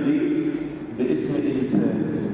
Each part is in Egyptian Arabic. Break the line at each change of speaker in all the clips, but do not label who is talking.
دي باسم إنسان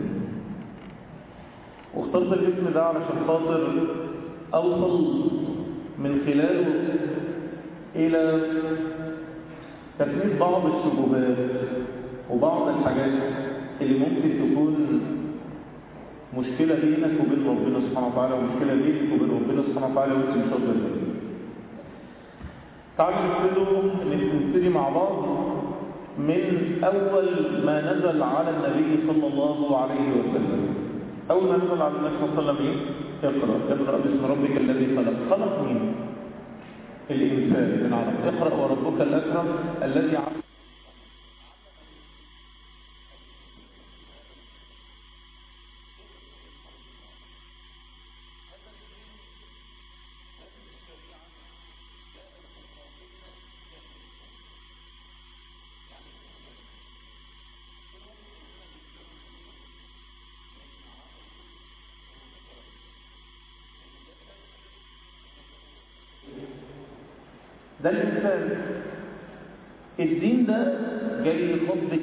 واخترت الاسم ده علشان خاطر أوصل من خلاله إلى تفنيد بعض الشبهات وبعض الحاجات اللي ممكن تكون مشكلة بينك وبين ربنا سبحانه وتعالى ومشكلة بينك وبين ربنا سبحانه وتعالى وانت مش قادر تفهم. تعالوا نبتدي نبتدي مع بعض من أول ما نزل على النبي صلى الله عليه وسلم أول ما نزل على النبي صلى الله عليه وسلم إيه؟ اقرأ اقرأ باسم ربك الذي خلق خلق مين؟ الإنسان من عرب اقرأ وربك الأكرم الذي علم ده الإنسان الدين ده جاي يخض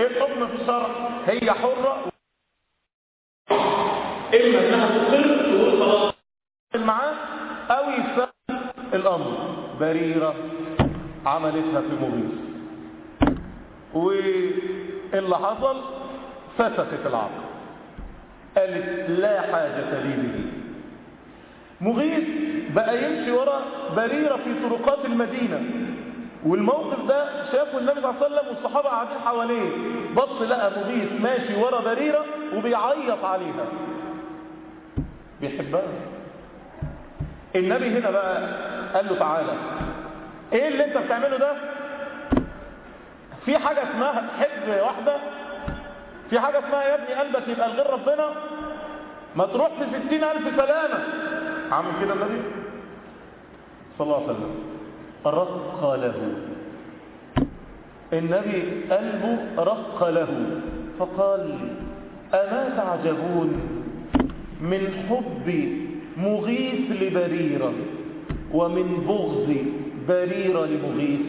ايه الحكم في الشرع هي حرة اما انها تقر تقول خلاص معاه او يفهم الامر بريرة عملتها في مغيث واللي حصل فسخت العقد قالت لا حاجة لي به مغيث بقى يمشي ورا بريرة في طرقات المدينة والموقف ده شافه النبي صلى الله عليه وسلم والصحابة قاعدين حواليه بص لقى مغيث ماشي ورا بريرة وبيعيط عليها بيحبها النبي هنا بقى قال له تعالى ايه اللي انت بتعمله ده في حاجة اسمها تحب واحدة في حاجة اسمها يا ابني قلبك يبقى لغير ربنا ما تروح في ستين ألف سلامة عامل كده النبي صلى الله عليه وسلم رق له النبي قلبه رق له فقال أما تعجبون من حب مغيث لبريرة ومن بغض بريرة لمغيث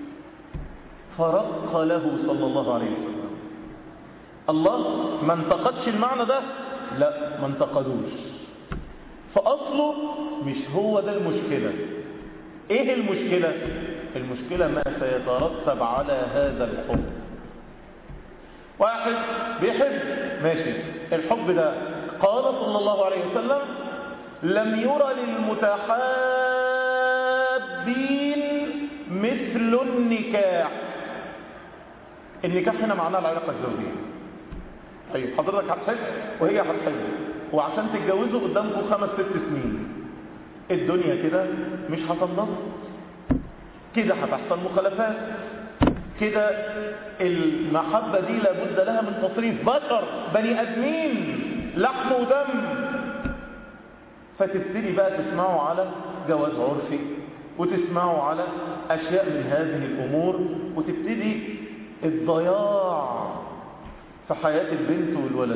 فرق له صلى الله عليه وسلم الله ما انتقدش المعنى ده لا ما انتقدوش فأصله مش هو ده المشكلة ايه المشكلة المشكلة ما سيترتب على هذا الحب واحد بيحب ماشي الحب ده قال صلى الله عليه وسلم لم يرى للمتحابين مثل النكاح النكاح هنا معناه العلاقة الزوجية طيب حضرتك هتحب وهي هتحب وعشان تتجوزوا قدامكم خمس ست سنين الدنيا كده مش هتنضبط كده هتحصل مخالفات كده المحبة دي لابد لها من تصريف بشر بني ادمين لحم ودم فتبتدي بقى تسمعوا على جواز عرفي وتسمعوا على اشياء من هذه الامور وتبتدي الضياع في حياة البنت والولد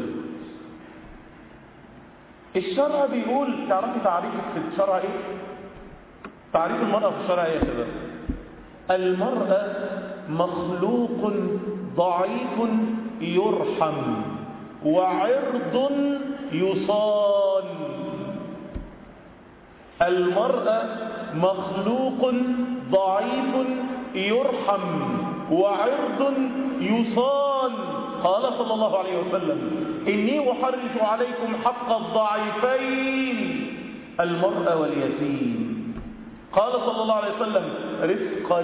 الشرع بيقول تعرفي تعريف في الشرع ايه تعريف المرأة في الشرع ايه يا شباب المرأة مخلوق ضعيف يرحم وعرض يصان المرأة مخلوق ضعيف يرحم وعرض يصان قال صلى الله عليه وسلم إني أحرج عليكم حق الضعيفين المرأة واليتيم قال صلى الله عليه وسلم رفقا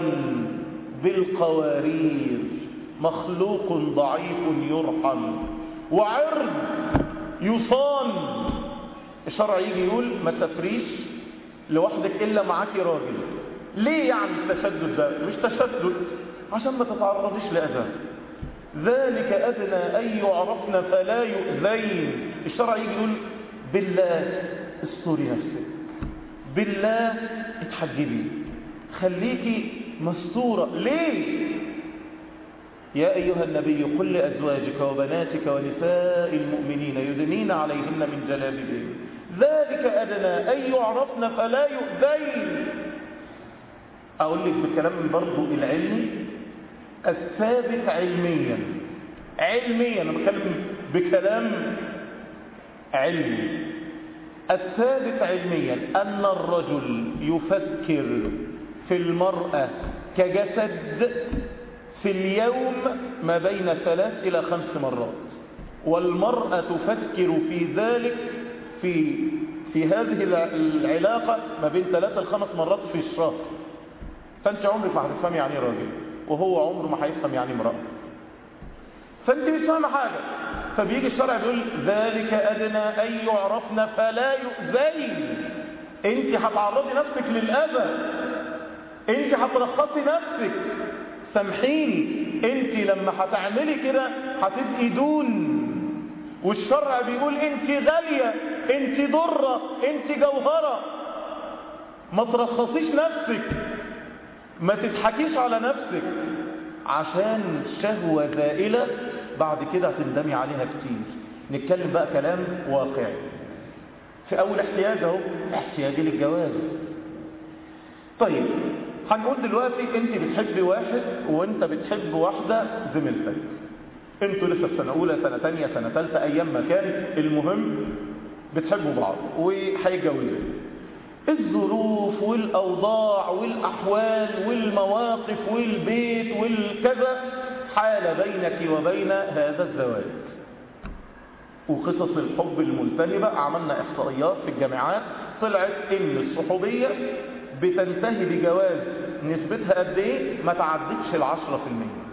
بالقوارير مخلوق ضعيف يرحم وعرض يصان الشرع يجي يقول ما تفريش لوحدك إلا معاكي راجل ليه يعني التشدد ده مش تشدد عشان ما تتعرضيش لأذى ذلك أدنى أن يعرفن فلا يؤذين الشرع يجي يقول بالله استوري نفسك بالله اتحجبي خليكي مستورة ليه يا أيها النبي قل لأزواجك وبناتك ونساء المؤمنين يدنين عليهن من جلابيبهن ذلك أدنى أن يعرفن فلا يؤذين أقول لك بكلام برضو العلمي الثابت علميا علميا أنا بتكلم بكلام علمي الثابت علميا أن الرجل يفكر في المرأة كجسد في اليوم ما بين ثلاث إلى خمس مرات والمرأة تفكر في ذلك في في هذه العلاقة ما بين ثلاثة لخمس مرات في الشهر فأنت عمرك ما هتفهم يعني راجل وهو عمره ما هيفهم يعني امرأة فأنت مش فاهمة حاجة فبيجي الشرع بيقول ذلك أدنى أن يعرفن فلا يؤذين أنت هتعرضي نفسك للأذى أنت هترخصي نفسك سامحيني أنت لما هتعملي كده هتبقي دون والشرع بيقول أنت غالية أنت ضرة أنت جوهرة ما ترخصيش نفسك ما تضحكيش على نفسك عشان شهوة زائلة بعد كده هتندمي عليها كتير نتكلم بقى كلام واقعي في أول احتياج اهو احتياجي للجواز طيب هنقول دلوقتي انت بتحبي واحد وانت بتحب واحدة زميلتك انتوا لسه في سنة أولى سنة تانية سنة تالتة أيام ما كان المهم بتحبوا بعض وهيتجوزوا الظروف والأوضاع والأحوال والمواقف والبيت والكذا حال بينك وبين هذا الزواج وقصص الحب الملتهبة عملنا إحصائيات في الجامعات طلعت إن الصحوبية بتنتهي بجواز نسبتها قد إيه ما تعدتش العشرة في المية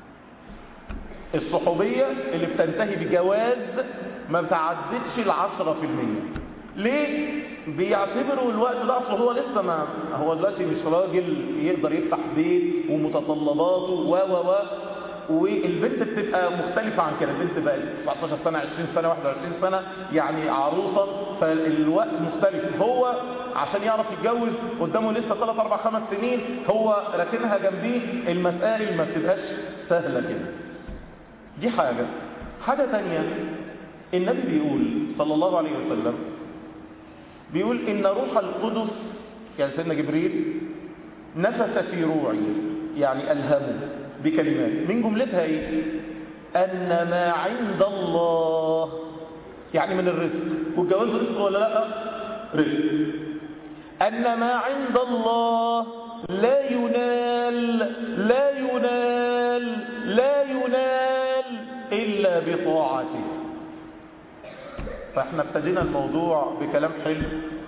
الصحوبية اللي بتنتهي بجواز ما بتعدتش العشرة في المية ليه؟ بيعتبروا الوقت ده اصل هو لسه ما هو دلوقتي مش راجل يقدر يفتح بيت ومتطلباته و و و والبنت بتبقى مختلفة عن كده البنت بقت 19 سنة 20 سنة 21 سنة يعني عروسة فالوقت مختلف هو عشان يعرف يتجوز قدامه لسه 3 4 5 سنين هو راكنها جنبيه المسائل ما بتبقاش سهلة كده دي حاجة حاجة تانية النبي بيقول صلى الله عليه وسلم بيقول إن روح القدس يعني سيدنا جبريل نفس في روعي يعني ألهمه بكلمات من جملتها إيه أن ما عند الله يعني من الرزق والجواز رزق ولا لا رزق أن ما عند الله لا ينال لا ينال لا ينال إلا بطاعته فاحنا ابتدينا الموضوع بكلام حلو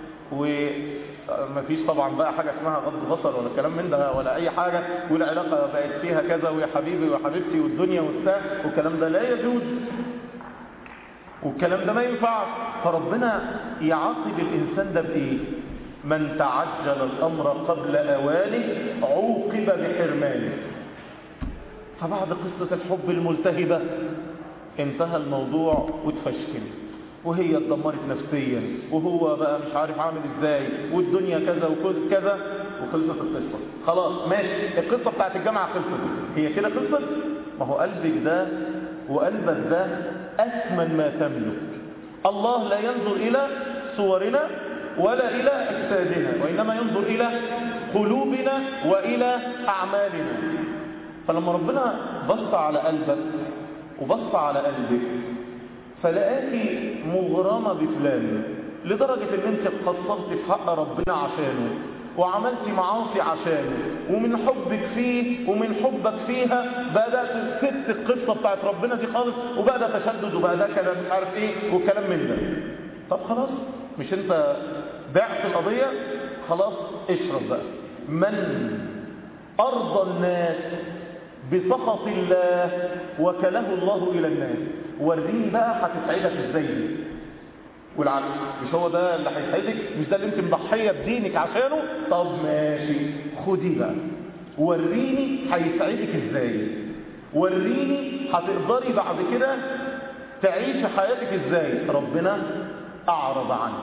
ومفيش طبعا بقى حاجة اسمها غض بصر ولا كلام من ده ولا اي حاجة والعلاقة بقت فيها كذا ويا حبيبي وحبيبتي والدنيا والساعة والكلام ده لا يجوز والكلام ده ما ينفعش فربنا يعاقب الانسان ده بايه من تعجل الامر قبل اوانه عوقب بحرمانه فبعد قصة الحب الملتهبة انتهى الموضوع واتفشكل وهي اتدمرت نفسيا وهو بقى مش عارف عامل ازاي والدنيا كذا وكذا وخلصت القصة خلاص ماشي القصة بتاعت الجامعة خلصت هي كده خلصت ما هو قلبك ده وقلبك ده أثمن ما تملك الله لا ينظر إلى صورنا ولا إلى أجسادنا وإنما ينظر إلى قلوبنا وإلى أعمالنا فلما ربنا بص على قلبك وبص على قلبك فلقاكي مغرمة بفلان لدرجة ان انت قصرت في حق ربنا عشانه وعملت معاصي عشانه ومن حبك فيه ومن حبك فيها بدأت تسبت القصة بتاعت ربنا دي خالص وبقى ده تشدد وبقى ده كلام مش عارف ايه والكلام من ده طب خلاص مش انت بعت القضية خلاص اشرب بقى من أرضى الناس بسخط الله وكله الله إلى الناس وريني بقى هتسعدك ازاي دي والعكس مش هو ده اللي هيسعدك مش ده اللي انت مضحيه بدينك عشانه طب ماشي خدي بقى وريني هيسعدك ازاي وريني هتقدري بعد كده تعيشي حياتك ازاي ربنا اعرض عنك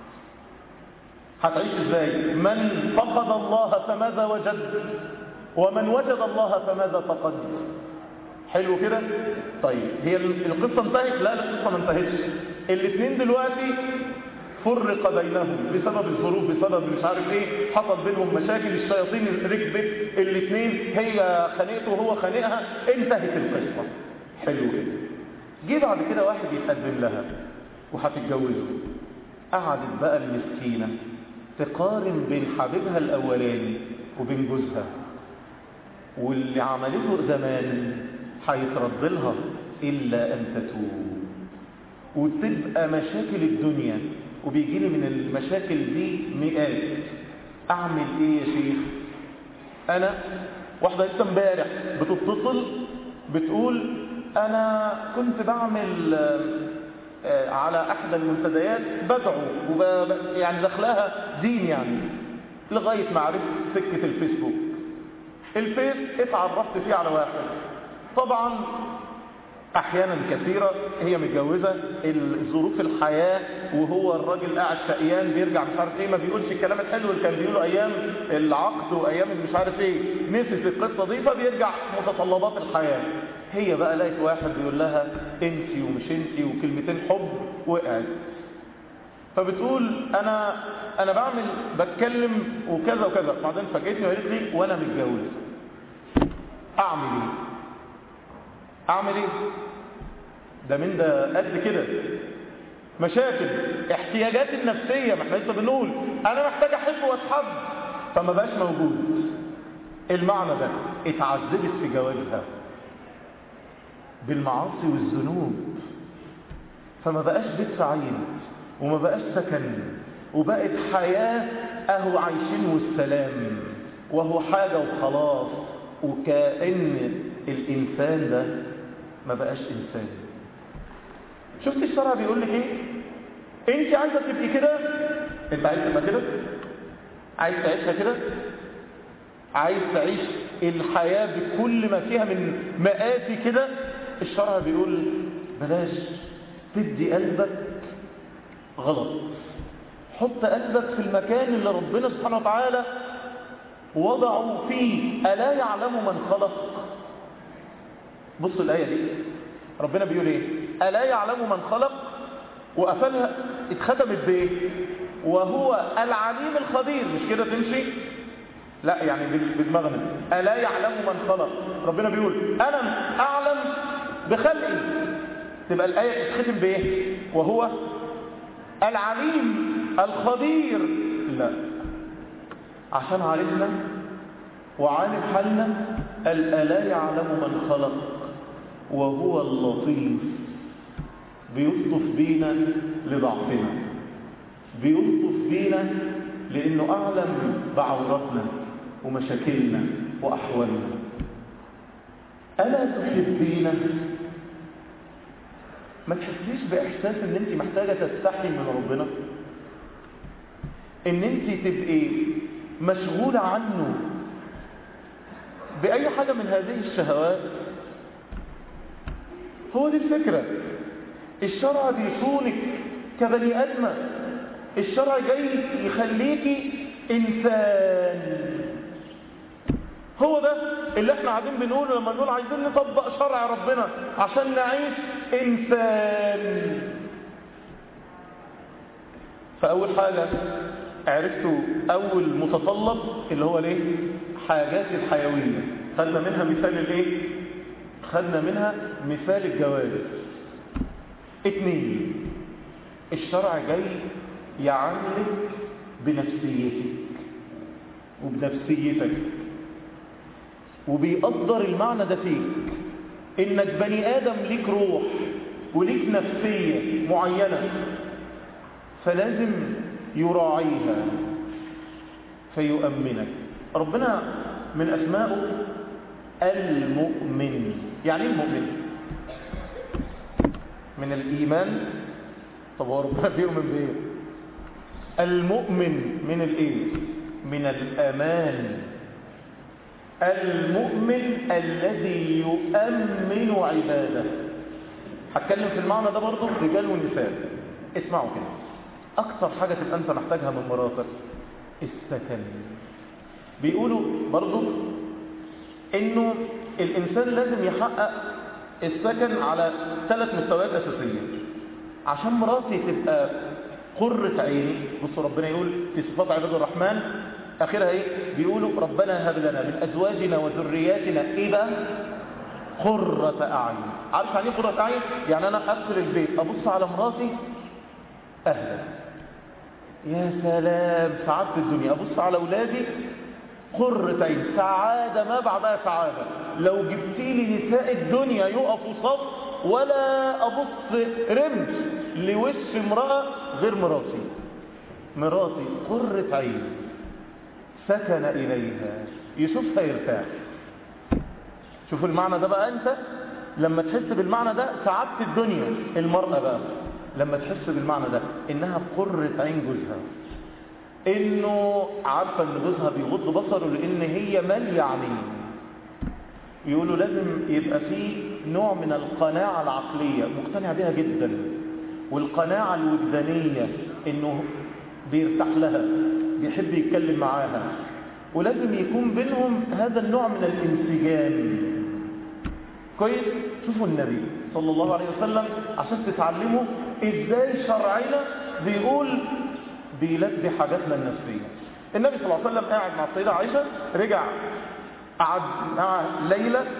هتعيش ازاي من فقد الله فماذا وجد ومن وجد الله فماذا فقد حلو كده طيب هي القصة انتهت لا القصة ما انتهتش الاثنين دلوقتي فرق بينهم بسبب الظروف بسبب مش عارف ايه حصل بينهم مشاكل الشياطين ركبت الاثنين هي خانقته وهو خانقها انتهت القصة حلو كده جه بعد كده واحد يتقدم لها وهتتجوزه قعدت بقى المسكينة تقارن بين حبيبها الاولاني وبين جوزها واللي عملته زمان هيترد لها إلا أن تتوب وتبقى مشاكل الدنيا وبيجي لي من المشاكل دي مئات أعمل إيه يا شيخ أنا واحدة لسه امبارح بتتصل بتقول أنا كنت بعمل على أحد المنتديات بدعو وب... يعني دخلها دين يعني لغاية ما عرفت سكة الفيسبوك الفيس اتعرفت فيه على واحد طبعا احيانا كثيرة هي متجوزة الظروف الحياة وهو الراجل قاعد شقيان بيرجع مش عارف ايه ما بيقولش الكلام الحلو اللي كان بيقوله ايام العقد وايام مش عارف ايه نسيت القصة دي فبيرجع متطلبات الحياة هي بقى لقيت واحد بيقول لها انتي ومش انتي وكلمتين حب وقعت فبتقول انا انا بعمل بتكلم وكذا وكذا بعدين فاجئتني وقالت لي وانا متجوز اعمل ايه اعمل ايه ده من ده قد كده مشاكل احتياجات النفسية ما احنا لسه بنقول انا محتاج احب واتحب فما بقاش موجود المعنى ده اتعذبت في جوازها بالمعاصي والذنوب فما بقاش بيت في عين وما بقاش سكن وبقت حياة اهو عايشين والسلام وهو حاجة وخلاص وكأن الإنسان ده ما بقاش إنسان شفت الشرع بيقول لك ايه انت عايزة تبقي كده انت عايز تبقى كده عايز تعيشها كده عايز تعيش الحياة بكل ما فيها من مآتي كده الشرع بيقول بلاش تدي قلبك غلط حط قلبك في المكان اللي ربنا سبحانه وتعالى وضعوا فيه ألا يعلم من خلق بصوا الآية دي ربنا بيقول ايه ألا يعلم من خلق وقفلها اتختمت بايه وهو العليم الخبير مش كده تمشي لا يعني بدماغنا ألا يعلم من خلق ربنا بيقول أنا أعلم بخلقي تبقى الآية تتختم بايه وهو العليم الخبير لا عشان عارفنا وعارف حالنا ألا يعلم من خلق وهو اللطيف بيلطف بينا لضعفنا بيلطف بينا لأنه أعلم بعوراتنا ومشاكلنا وأحوالنا ألا تحبين ما تحسيش بإحساس أن أنت محتاجة تستحي من ربنا أن أنت تبقي مشغولة عنه بأي حاجة من هذه الشهوات هو دي الفكرة الشرع بيصونك كبني أدمة الشرع جاي يخليكي إنسان هو ده اللي احنا قاعدين بنقوله لما نقول عايزين نطبق شرع ربنا عشان نعيش إنسان فأول حاجة عرفتوا أول متطلب اللي هو ليه حاجات الحيوية خدنا منها مثال الايه خدنا منها مثال الجواز اتنين الشرع جاي يعاملك بنفسيتك وبنفسيتك وبيقدر المعنى ده فيك انك بني ادم ليك روح وليك نفسية معينة فلازم يراعيها فيؤمنك ربنا من أسمائه المؤمن يعني ايه المؤمن من الإيمان طب هو ربنا بيؤمن بإيه المؤمن من الإيه من الأمان المؤمن الذي يؤمن عباده هتكلم في المعنى ده برضه رجال ونساء اسمعوا كده أكثر حاجة تبقى أنت محتاجها من مراتك السكن بيقولوا برضو انه الانسان لازم يحقق السكن على ثلاث مستويات اساسيه عشان مراتي تبقى قرة عيني بصوا ربنا يقول في صفات عباد الرحمن اخرها ايه بيقولوا ربنا هب لنا من ازواجنا وذرياتنا ايه بقى قرة اعين عارف يعني ايه قرة اعين يعني انا ادخل البيت ابص على مراتي اهلا يا سلام سعادة الدنيا ابص على اولادي قرة عين سعادة ما بعدها سعادة لو جبت لي نساء الدنيا يقفوا صف ولا أبص رمز لوش امرأة غير مراتي مراتي قرة عين سكن إليها يشوفها يرتاح شوفوا المعنى ده بقى أنت لما تحس بالمعنى ده سعادة الدنيا المرأة بقى لما تحس بالمعنى ده إنها قرة عين جوزها انه عارفه ان جوزها بيغض بصره لان هي ماليه عليه يقولوا لازم يبقى في نوع من القناعه العقليه مقتنع بها جدا والقناعه الوجدانيه انه بيرتاح لها بيحب يتكلم معاها ولازم يكون بينهم هذا النوع من الانسجام كويس شوفوا النبي صلى الله عليه وسلم عشان تتعلموا ازاي شرعنا بيقول بيلبي حاجاتنا النفسية النبي صلى الله عليه وسلم قاعد مع السيدة عائشة رجع قعد مع ليلى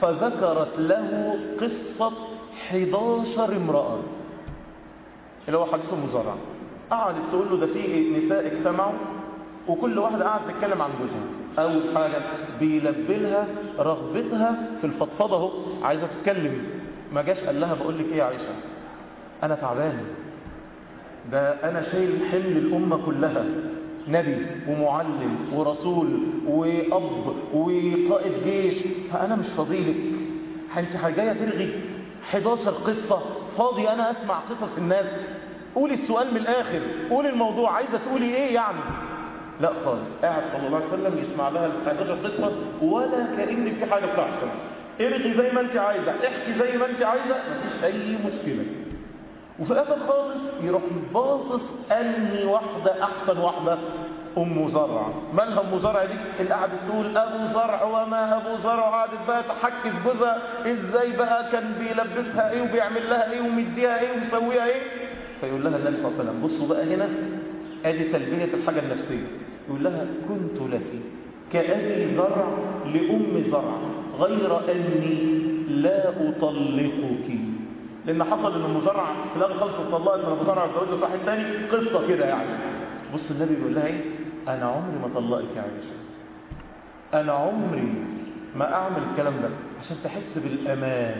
فذكرت له قصة 11 امرأة اللي هو حديث المزارع قعدت تقول له ده في نساء اجتمعوا وكل واحدة قاعدة تتكلم عن جوزها أول حاجة بيلبلها رغبتها في الفضفضة اهو عايزة تتكلم ما جاش قال لها بقول لك ايه يا عائشة أنا تعبان ده أنا شايل حمل الأمة كلها نبي ومعلم ورسول وأب وقائد جيش فأنا مش فضيلك انت جاية تلغي 11 قصة فاضي أنا أسمع قصص الناس قولي السؤال من الآخر قولي الموضوع عايزة تقولي إيه يعني لا خالص قاعد صلى الله عليه وسلم يسمع لها ال 11 قصة ولا كأن في حاجة بتحصل ارغي زي ما انت عايزة احكي زي ما انت عايزة مفيش أي مشكلة وفي الآخر خالص يروح باصص أني واحدة أحسن واحدة أم زرع مالها أم زرع دي اللي قعدت تقول أبو زرع وما أبو زرع قعدت بقى تحكي في جوزها إزاي بقى كان بيلبسها إيه وبيعمل لها إيه ومديها إيه ومسويها إيه فيقول لها النبي صلى الله عليه وسلم بصوا بقى هنا ادي تلبية الحاجة النفسية يقول لها كنت لك كأبي زرع لأم زرع غير أني لا أطلقك لأن حصل أن المزرع في الآخر خلص طلقت من أبو زرع وتزوجت واحد تاني قصة كده يعني بص النبي بيقول لها إيه أنا عمري ما طلقك يا عائشة أنا عمري ما أعمل الكلام ده عشان تحس بالأمان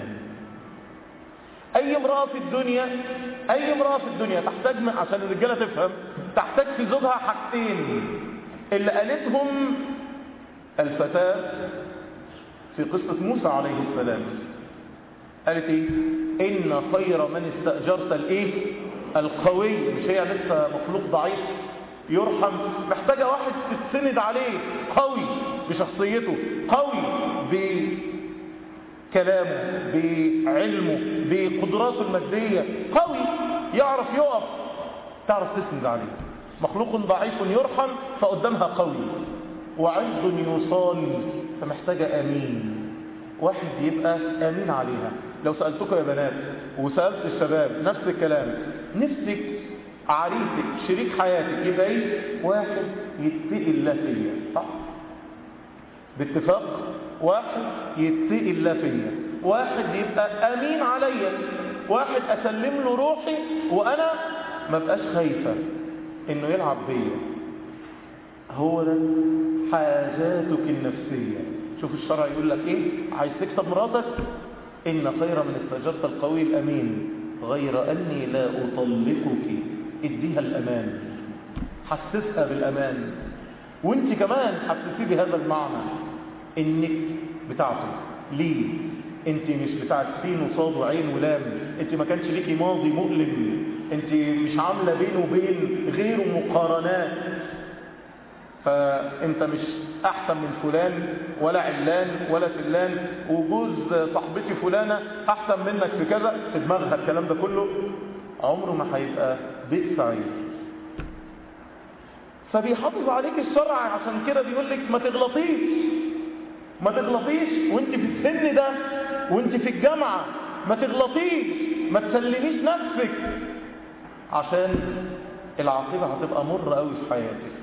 أي امرأة في الدنيا أي امرأة في الدنيا تحتاج من عشان الرجالة تفهم تحتاج في زوجها حاجتين اللي قالتهم الفتاة في قصة موسى عليه السلام قالت ايه ان خير من استأجرت الايه القوي مش هي لسه مخلوق ضعيف يرحم محتاجة واحد تتسند عليه قوي بشخصيته قوي بكلامه بعلمه بقدراته المادية قوي يعرف يقف تعرف تسند عليه مخلوق ضعيف يرحم فقدامها قوي وعز يصان فمحتاجة أمين واحد يبقى أمين عليها لو سألتكم يا بنات وسألت الشباب نفس الكلام نفسك عريسك شريك حياتك يبقى ايه واحد يتقي الله فيا صح باتفاق واحد يتقي الله فيا واحد يبقى أمين عليا واحد أسلم له روحي وأنا ما بقاش خايفة إنه يلعب بيا هو ده حاجاتك النفسية شوف الشرع يقول لك ايه عايز تكسب مراتك ان خير من استجرت القوي الامين غير اني لا اطلقك اديها الامان حسسها بالامان وانت كمان حسسي بهذا المعنى انك بتاعته ليه انت مش بتاعت سين وصاد وعين ولام انت ما كانش ليكي ماضي مؤلم انت مش عامله بينه وبين غيره مقارنات فانت مش احسن من فلان ولا علان ولا فلان وجوز صاحبتي فلانة احسن منك في كذا في دماغها الكلام ده كله عمره ما هيبقى بيت سعيد فبيحافظ عليك الشرع عشان كده بيقول لك ما تغلطيش ما تغلطيش وانت في السن ده وانت في الجامعة ما تغلطيش ما تسلميش نفسك عشان العاقبة هتبقى مرة قوي في حياتك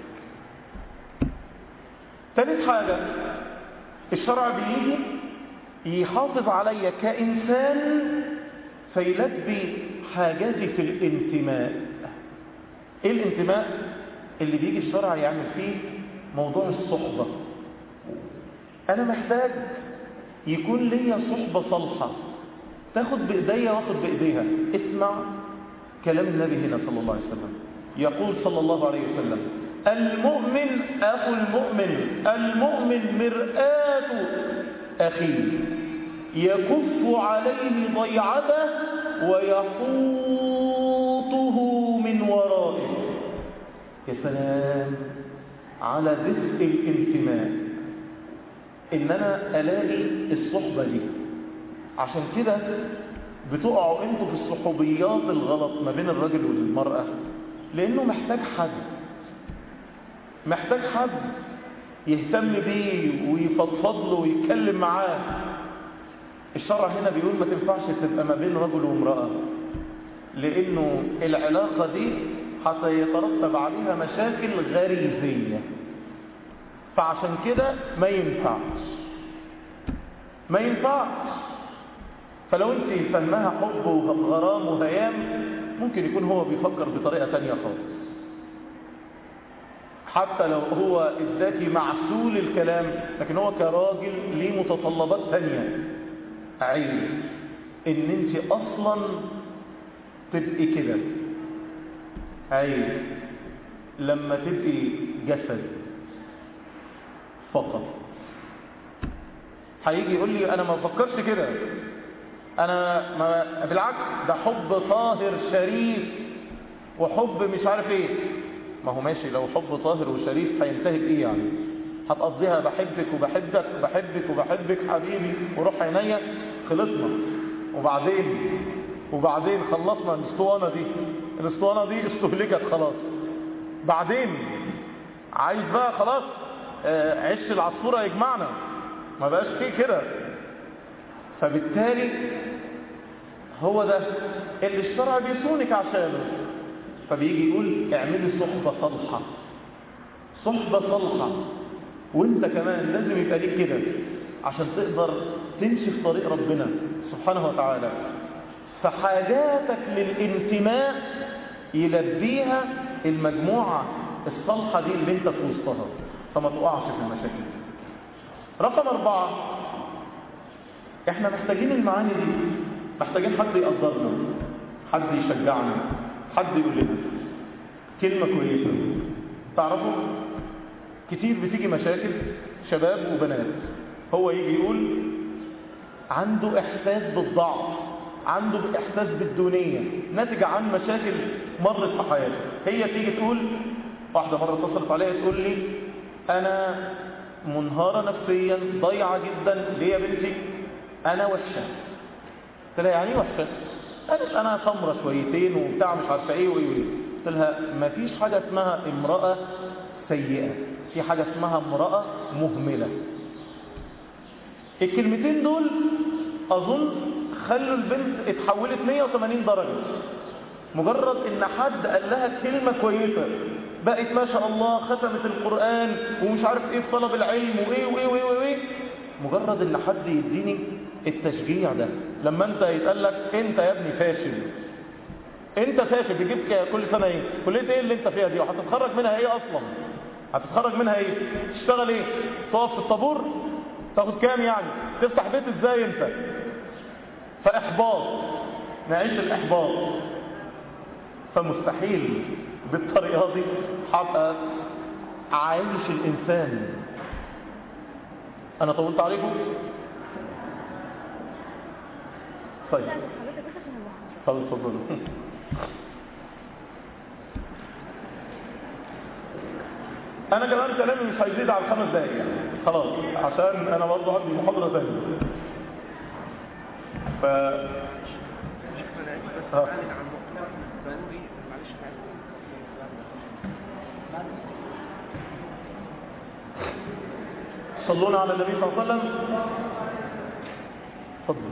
ثالث حاجة الشرع بيجي يحافظ عليا كإنسان فيلبي حاجاتي في الانتماء ايه الانتماء اللي بيجي الشرع يعمل فيه موضوع الصحبة انا محتاج يكون ليا صحبة صالحة تاخد بايديا واخد بايديها اسمع كلام النبي هنا صلى الله عليه وسلم يقول صلى الله عليه وسلم المؤمن أخو المؤمن المؤمن مرآة أخيه يكف عليه ضيعته ويحوطه من ورائه يا سلام على دفء الانتماء ان انا الاقي الصحبة دي عشان كده بتقعوا انتوا في الصحوبيات الغلط ما بين الرجل والمرأة لانه محتاج حد محتاج حد يهتم بيه ويفضفض له ويتكلم معاه الشرع هنا بيقول ما تنفعش تبقى ما بين رجل وامرأة لانه العلاقة دي حتى يترتب عليها مشاكل غريزية فعشان كده ما ينفعش ما ينفعش فلو انت فهمها حب وغرام وهيام ممكن يكون هو بيفكر بطريقة تانية خالص حتى لو هو اداكي معسول الكلام لكن هو كراجل ليه متطلبات تانية عيب ان انت اصلا تبقي كده عيب لما تبقي جسد فقط هيجي يقول لي انا ما بفكرش كده انا ما بالعكس ده حب طاهر شريف وحب مش عارف ايه ما هو ماشي لو حب طاهر وشريف هينتهي بايه يعني هتقضيها بحبك وبحبك وبحبك وبحبك حبيبي وروح عينيا خلصنا وبعدين وبعدين خلصنا الاسطوانه دي الاسطوانه دي استهلكت خلاص بعدين عايز بقى خلاص آه عش العصفوره يجمعنا ما بقاش فيه كده فبالتالي هو ده اللي الشرع بيصونك عشانه فبيجي يقول اعملي صحبة صالحة صحبة صالحة وانت كمان لازم يبقى ليك كده عشان تقدر تمشي في طريق ربنا سبحانه وتعالى فحاجاتك للانتماء يلبيها المجموعة الصالحة دي اللي انت في وسطها فما تقعش في المشاكل رقم أربعة احنا محتاجين المعاني دي محتاجين حد يقدرنا حد يشجعنا حد يقول لنا كلمة كويسة تعرفوا كتير بتيجي مشاكل شباب وبنات هو يجي يقول عنده احساس بالضعف عنده احساس بالدونية ناتج عن مشاكل مرت في حياته هي تيجي تقول واحدة مرة اتصلت عليها تقول لي انا منهارة نفسيا ضيعة جدا ليه يا بنتي انا وحشة قلت لها يعني وحشة قالت انا سمرة شويتين وبتاع مش عارفه ايه وايه وايه قلت لها ما فيش حاجة اسمها امرأة سيئة في حاجة اسمها امرأة مهملة الكلمتين دول اظن خلوا البنت اتحولت 180 درجة مجرد ان حد قال لها كلمة كويسة بقت ما شاء الله ختمت القرآن ومش عارف ايه في طلب العلم وايه وايه وايه وايه مجرد ان حد يديني التشجيع ده لما انت يتقال لك انت يا ابني فاشل انت فاشل بيجيب كل سنة ايه كلية ايه اللي انت فيها دي وهتتخرج منها ايه اصلا هتتخرج منها ايه تشتغل ايه تقف في الطابور تاخد كام يعني تفتح بيت ازاي انت فاحباط نعيش الاحباط فمستحيل بالطريقة دي حبقى عايش الانسان انا طولت عليكم طيب طب اتفضلوا انا كمان كلامي مش هيزيد على خمس دقايق يعني خلاص عشان انا برضه عندي محاضره ثانيه ف آه. صلونا على النبي صلى الله عليه وسلم تفضل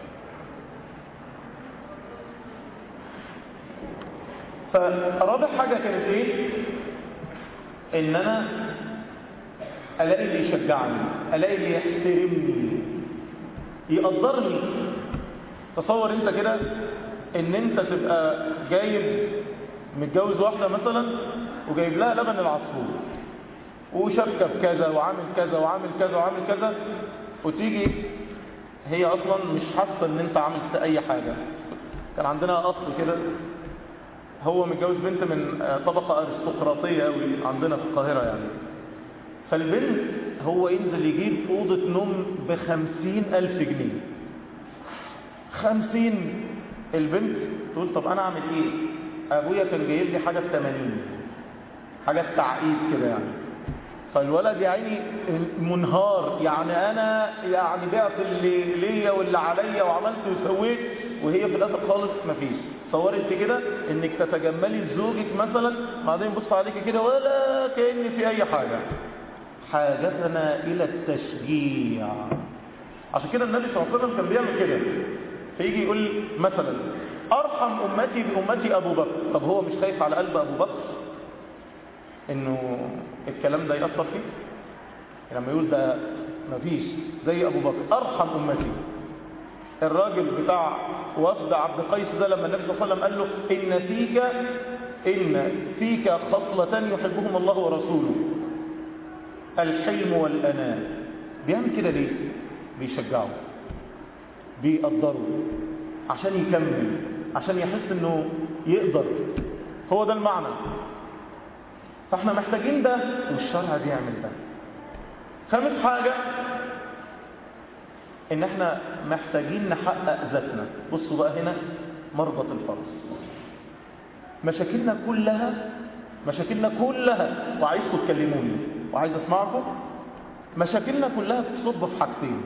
فرابع حاجة كانت ايه ان انا الاقي اللي يشجعني الاقي اللي يحترمني يقدرني تصور انت كده ان انت تبقى جايب متجوز واحدة مثلا وجايب لها لبن العصفور وشبكة بكذا وعامل كذا وعامل كذا وعامل كذا وتيجي هي اصلا مش حاسة ان انت عملت اي حاجة كان عندنا اخ كده هو متجوز بنت من طبقة ارستقراطية قوي عندنا في القاهرة يعني فالبنت هو ينزل يجيب أوضة نوم بخمسين ألف جنيه خمسين البنت تقول طب أنا أعمل إيه أبويا كان جايب لي حاجة بتمانين حاجة تعقيد كده يعني فالولد يا عيني منهار يعني أنا يعني بعت اللي ليا واللي عليا وعملت وسويت وهي في الآخر خالص مفيش تصور انت كده انك تتجملي لزوجك مثلا بعدين بص عليك كده ولا كأن في اي حاجة حاجتنا الى التشجيع عشان كده النبي صلى الله عليه وسلم كان بيعمل كده فيجي يقول مثلا ارحم امتي بامتي ابو بكر طب هو مش خايف على قلب ابو بكر انه الكلام ده يأثر فيه لما يقول ده مفيش زي ابو بكر ارحم امتي الراجل بتاع وفد عبد قيس ده لما النبي صلى الله عليه وسلم قال له ان فيك ان فيك خصلة يحبهم الله ورسوله الحلم والاناه بيعمل كده ليه بيشجعه بيقدره عشان يكمل عشان يحس انه يقدر هو ده المعنى فاحنا محتاجين ده والشرع بيعمل ده خامس حاجة ان احنا محتاجين نحقق ذاتنا بصوا بقى هنا مربط الفرس مشاكلنا كلها مشاكلنا كلها وعايزكم تكلموني وعايز اسمعكم مشاكلنا كلها بتصب في حاجتين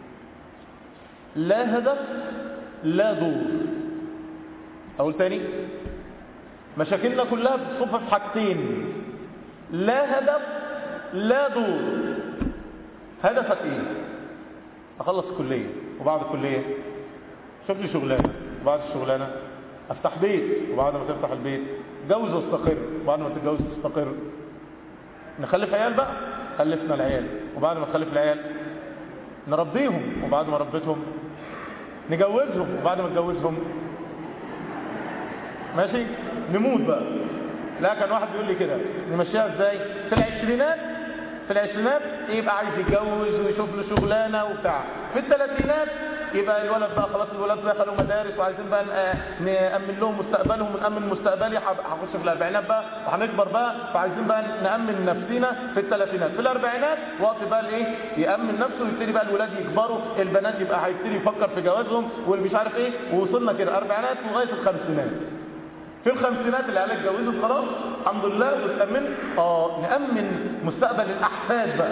لا هدف لا دور اقول تاني مشاكلنا كلها بتصب في حاجتين لا هدف لا دور هدفك ايه اخلص الكليه وبعد الكليه شوف لي شغلانه وبعد الشغلانه افتح بيت وبعد ما تفتح البيت اتجوز واستقر وبعد ما تتجوز تستقر نخلف عيال بقى خلفنا العيال وبعد ما نخلف العيال نربيهم وبعد ما ربيتهم نجوزهم وبعد ما نجوزهم ماشي نموت بقى لا كان واحد بيقول لي كده نمشيها ازاي في العشرينات في العشرينات يبقى عايز يتجوز ويشوف له شغلانه وبتاع في الثلاثينات يبقى الولد بقى خلاص الولاد دخلوا مدارس وعايزين بقى نأمن لهم مستقبلهم ونأمن مستقبلي هخش في الأربعينات بقى وهنكبر بقى فعايزين بقى نأمن نفسنا في الثلاثينات في الأربعينات وقت بقى الايه يأمن نفسه ويبتدي بقى الولاد يكبروا البنات يبقى هيبتدي يفكر في جوازهم واللي مش عارف ايه ووصلنا كده أربعينات لغاية الخمسينات في الخمسينات العيال اتجوزت خلاص الحمد لله وتأمن اه نأمن مستقبل الأحفاد بقى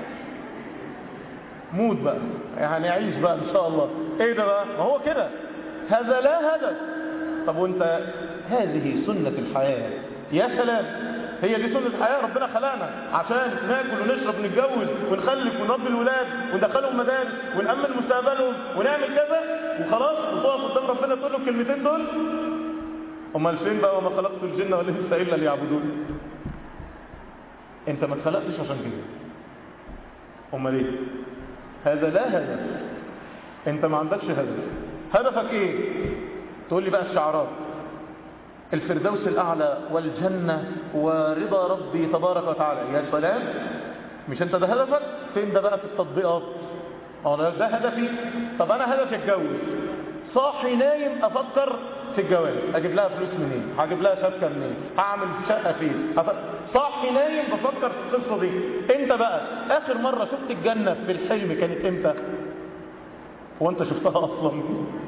موت بقى يعني عيش بقى ان شاء الله ايه ده بقى ما هو كده هذا لا هدف طب وانت هذه سنة الحياة يا سلام هي دي سنة الحياة ربنا خلقنا عشان ناكل ونشرب ونتجوز ونخلف ونربي الولاد وندخلهم مدارس ونأمن مستقبلهم ونعمل كذا وخلاص وتقف قدام ربنا تقول له الكلمتين دول امال فين بقى وما خلقت الجن والانس الا ليعبدون انت ما اتخلقتش عشان كده امال ايه هذا لا هدف انت ما عندكش هدف هدفك ايه تقول لي بقى الشعارات الفردوس الاعلى والجنة ورضا ربي تبارك وتعالى يا سلام مش انت ده هدفك فين ده بقى في التطبيقات انا ده هدفي طب انا هدفي اتجوز صاحي نايم افكر في الجواز اجيب لها فلوس منين هجيب لها شبكه منين هعمل شقه فين أف... صاحي نايم بفكر في القصه دي انت بقى اخر مره شفت الجنه في الحلم كانت امتى هو انت شفتها اصلا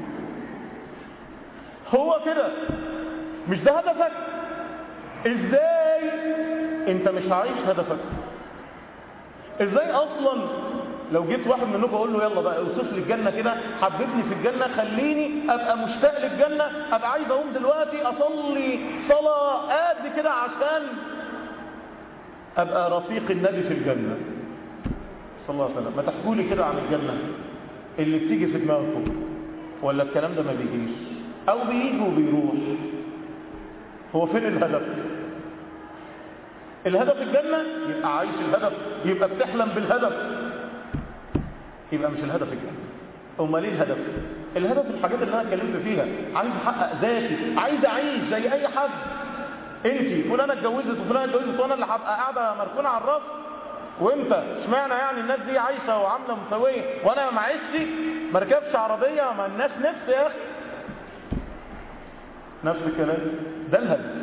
هو كده مش ده هدفك ازاي انت مش عايش هدفك ازاي اصلا لو جيت واحد منكم اقول له يلا بقى اوصف لي الجنه كده حببني في الجنه خليني ابقى مشتاق للجنه ابقى عايز اقوم دلوقتي اصلي صلاه قد كده عشان ابقى رفيق النبي في الجنه صلى الله عليه وسلم ما تحكوا لي كده عن الجنه اللي بتيجي في دماغكم ولا الكلام ده ما بيجيش او بيجي وبيروح هو فين الهدف الهدف الجنه يبقى عايش الهدف يبقى بتحلم بالهدف يبقى مش الهدف الجنة امال ايه الهدف الهدف الحاجات اللي انا اتكلمت فيها عايز احقق ذاتي عايز اعيش زي اي حد انت فلانه اتجوزت وفلانه اتجوزت وانا اللي هبقى قاعده مركونه على الراس وانت اشمعنى يعني الناس دي عايشه وعامله مساويه وانا ما عشتش ما ركبش عربيه ما الناس نفس يا اخي نفس الكلام ده الهدف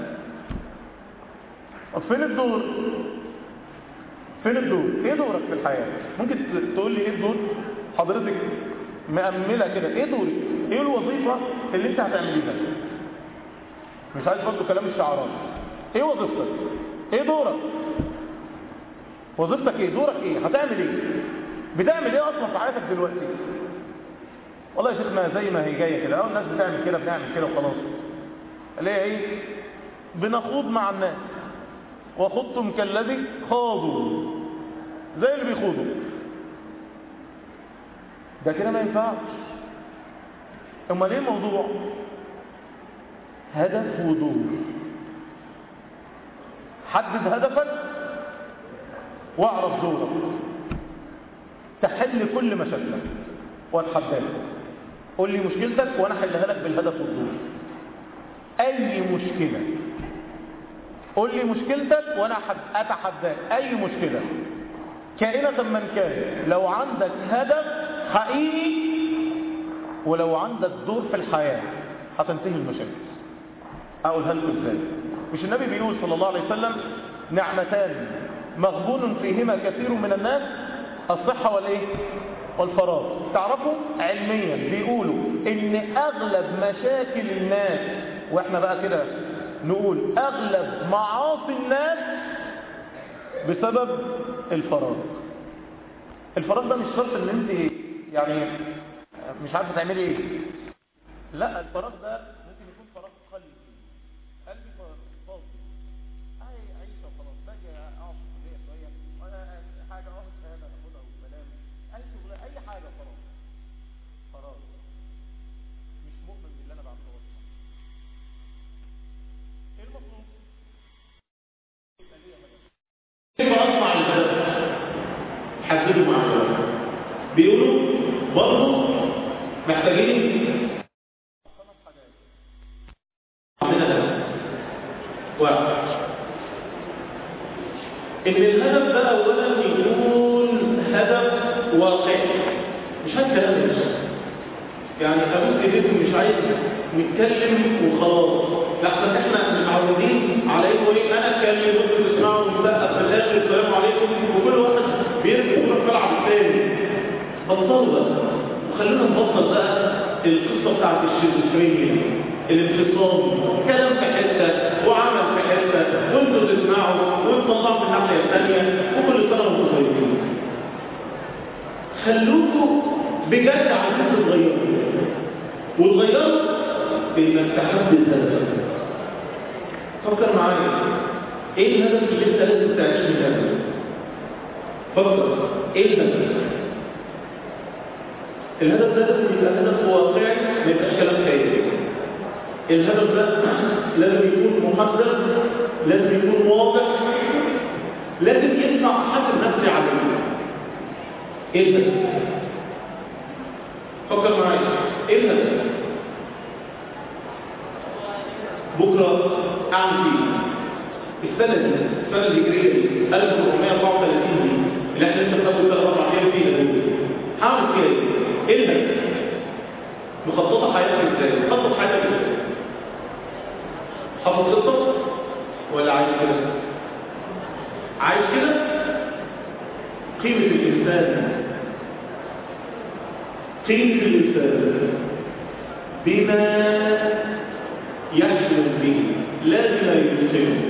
طب فين الدور فين الدور ايه دورك في الحياة ممكن تقول لي ايه الدور حضرتك مأملة كده ايه دورك ايه الوظيفة اللي انت هتعمليها مش عايز برضه كلام الشعارات ايه وظيفتك ايه دورك وظيفتك ايه دورك ايه هتعمل ايه بتعمل ايه اصلا في حياتك دلوقتي والله يا شيخنا زي ما هي جايه كده اه الناس بتعمل كده بنعمل كده وخلاص اللي هي ايه بنخوض مع الناس وخضتم كالذي خاضوا زي اللي بيخوضوا ده كده ما ينفعش امال ايه الموضوع هدف ودور حدد هدفك واعرف دورك تحل كل مشاكلك واتحداك قول لي مشكلتك وانا احلها لك بالهدف والدور اي مشكله قول لي مشكلتك وانا اتحداك اي مشكله كائنة من كان لو عندك هدف حقيقي ولو عندك دور في الحياة هتنتهي المشاكل اقولها لكم ازاي مش النبي بيقول صلى الله عليه وسلم نعمتان مغبون فيهما كثير من الناس الصحة والايه والفراغ تعرفوا علميا بيقولوا ان اغلب مشاكل الناس واحنا بقى كده نقول اغلب معاصي الناس بسبب الفراغ الفراغ ده مش شرط ان انت يعني مش عارفه تعملي ايه لا الفراغ ده ممكن يكون فراغ قلبي قلبي فاضي اي عيشه خلاص باجي اقعد في الكليه شويه وانا حاجه اقعد شهاده اخدها والسلام اي شغل اي حاجه فراغ فراغ مش مؤمن باللي انا بعمله اصلا ايه المطلوب
كيف اصنع الهدف حددوا مع الهدف بيقولوا برضه محتاجين
خمس حاجات
عندنا هدف واحد ان الهدف ده اولا يكون هدف واقعي مش هدف كلام بس يعني ابوس ايديكم مش عايز نتكلم وخلاص لحظه احنا متعودين على انه ايه انا اتكلم وانتوا تسمعوا ونسقف في الاخر السلام عليكم وكل واحد بيرمي يروح ملعب الثاني بطلوا بقى وخلونا نبطل بقى القصه بتاعت الشيزوفرينيا الانفصام كلام في حته وعمل في حته وانتوا تسمعوا وتطلعوا من الناحيه الثانيه وكل سنه وانتم طيبين خلوكم بجد عايزين تتغيروا وتغيروا بانك تحدد الهدف فكر معايا ايه الهدف اللي انت لازم تعيش من هدف فكر ايه الهدف الهدف ده لازم يبقى هدف واقعي ما يبقاش كلام خيالي الهدف ده لازم يكون محدد لازم يكون واضح لازم يدفع حسب نفسي عليه ايه الهدف فكر معايا ايه الهدف بكره اعمل فيه السنه دي السنه الهجريه دي 1434 دي اللي احنا لسه بناخد ثلاث اربع ايام فيها دول هعمل فيها ايه؟ ايه الهدف؟ مخططه حياتك ازاي؟ مخطط حياتك ازاي؟ حافظ خطه ولا عايش كده؟ عايش كده؟ قيمه الانسان قيمه الانسان بما يحلم به لا بما يتقنه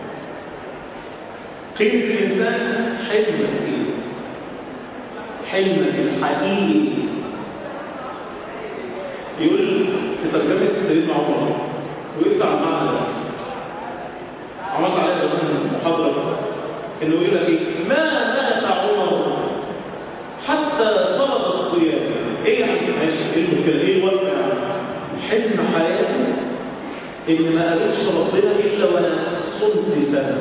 قيمة الإنسان حلمك إيه؟ حلمك الحقيقي يقول في ترجمة سيدنا عمر ويفتح المعنى ده عملت عليه زمان محاضرة إنه يقول لك إيه؟ ما مات عمر حتى فرض الصيام إيه يعني ماشي إيه المشكلة؟ إيه الوضع يعني؟ حلم حياته إن ما قابلش ربنا إلا وأنا صمت سنة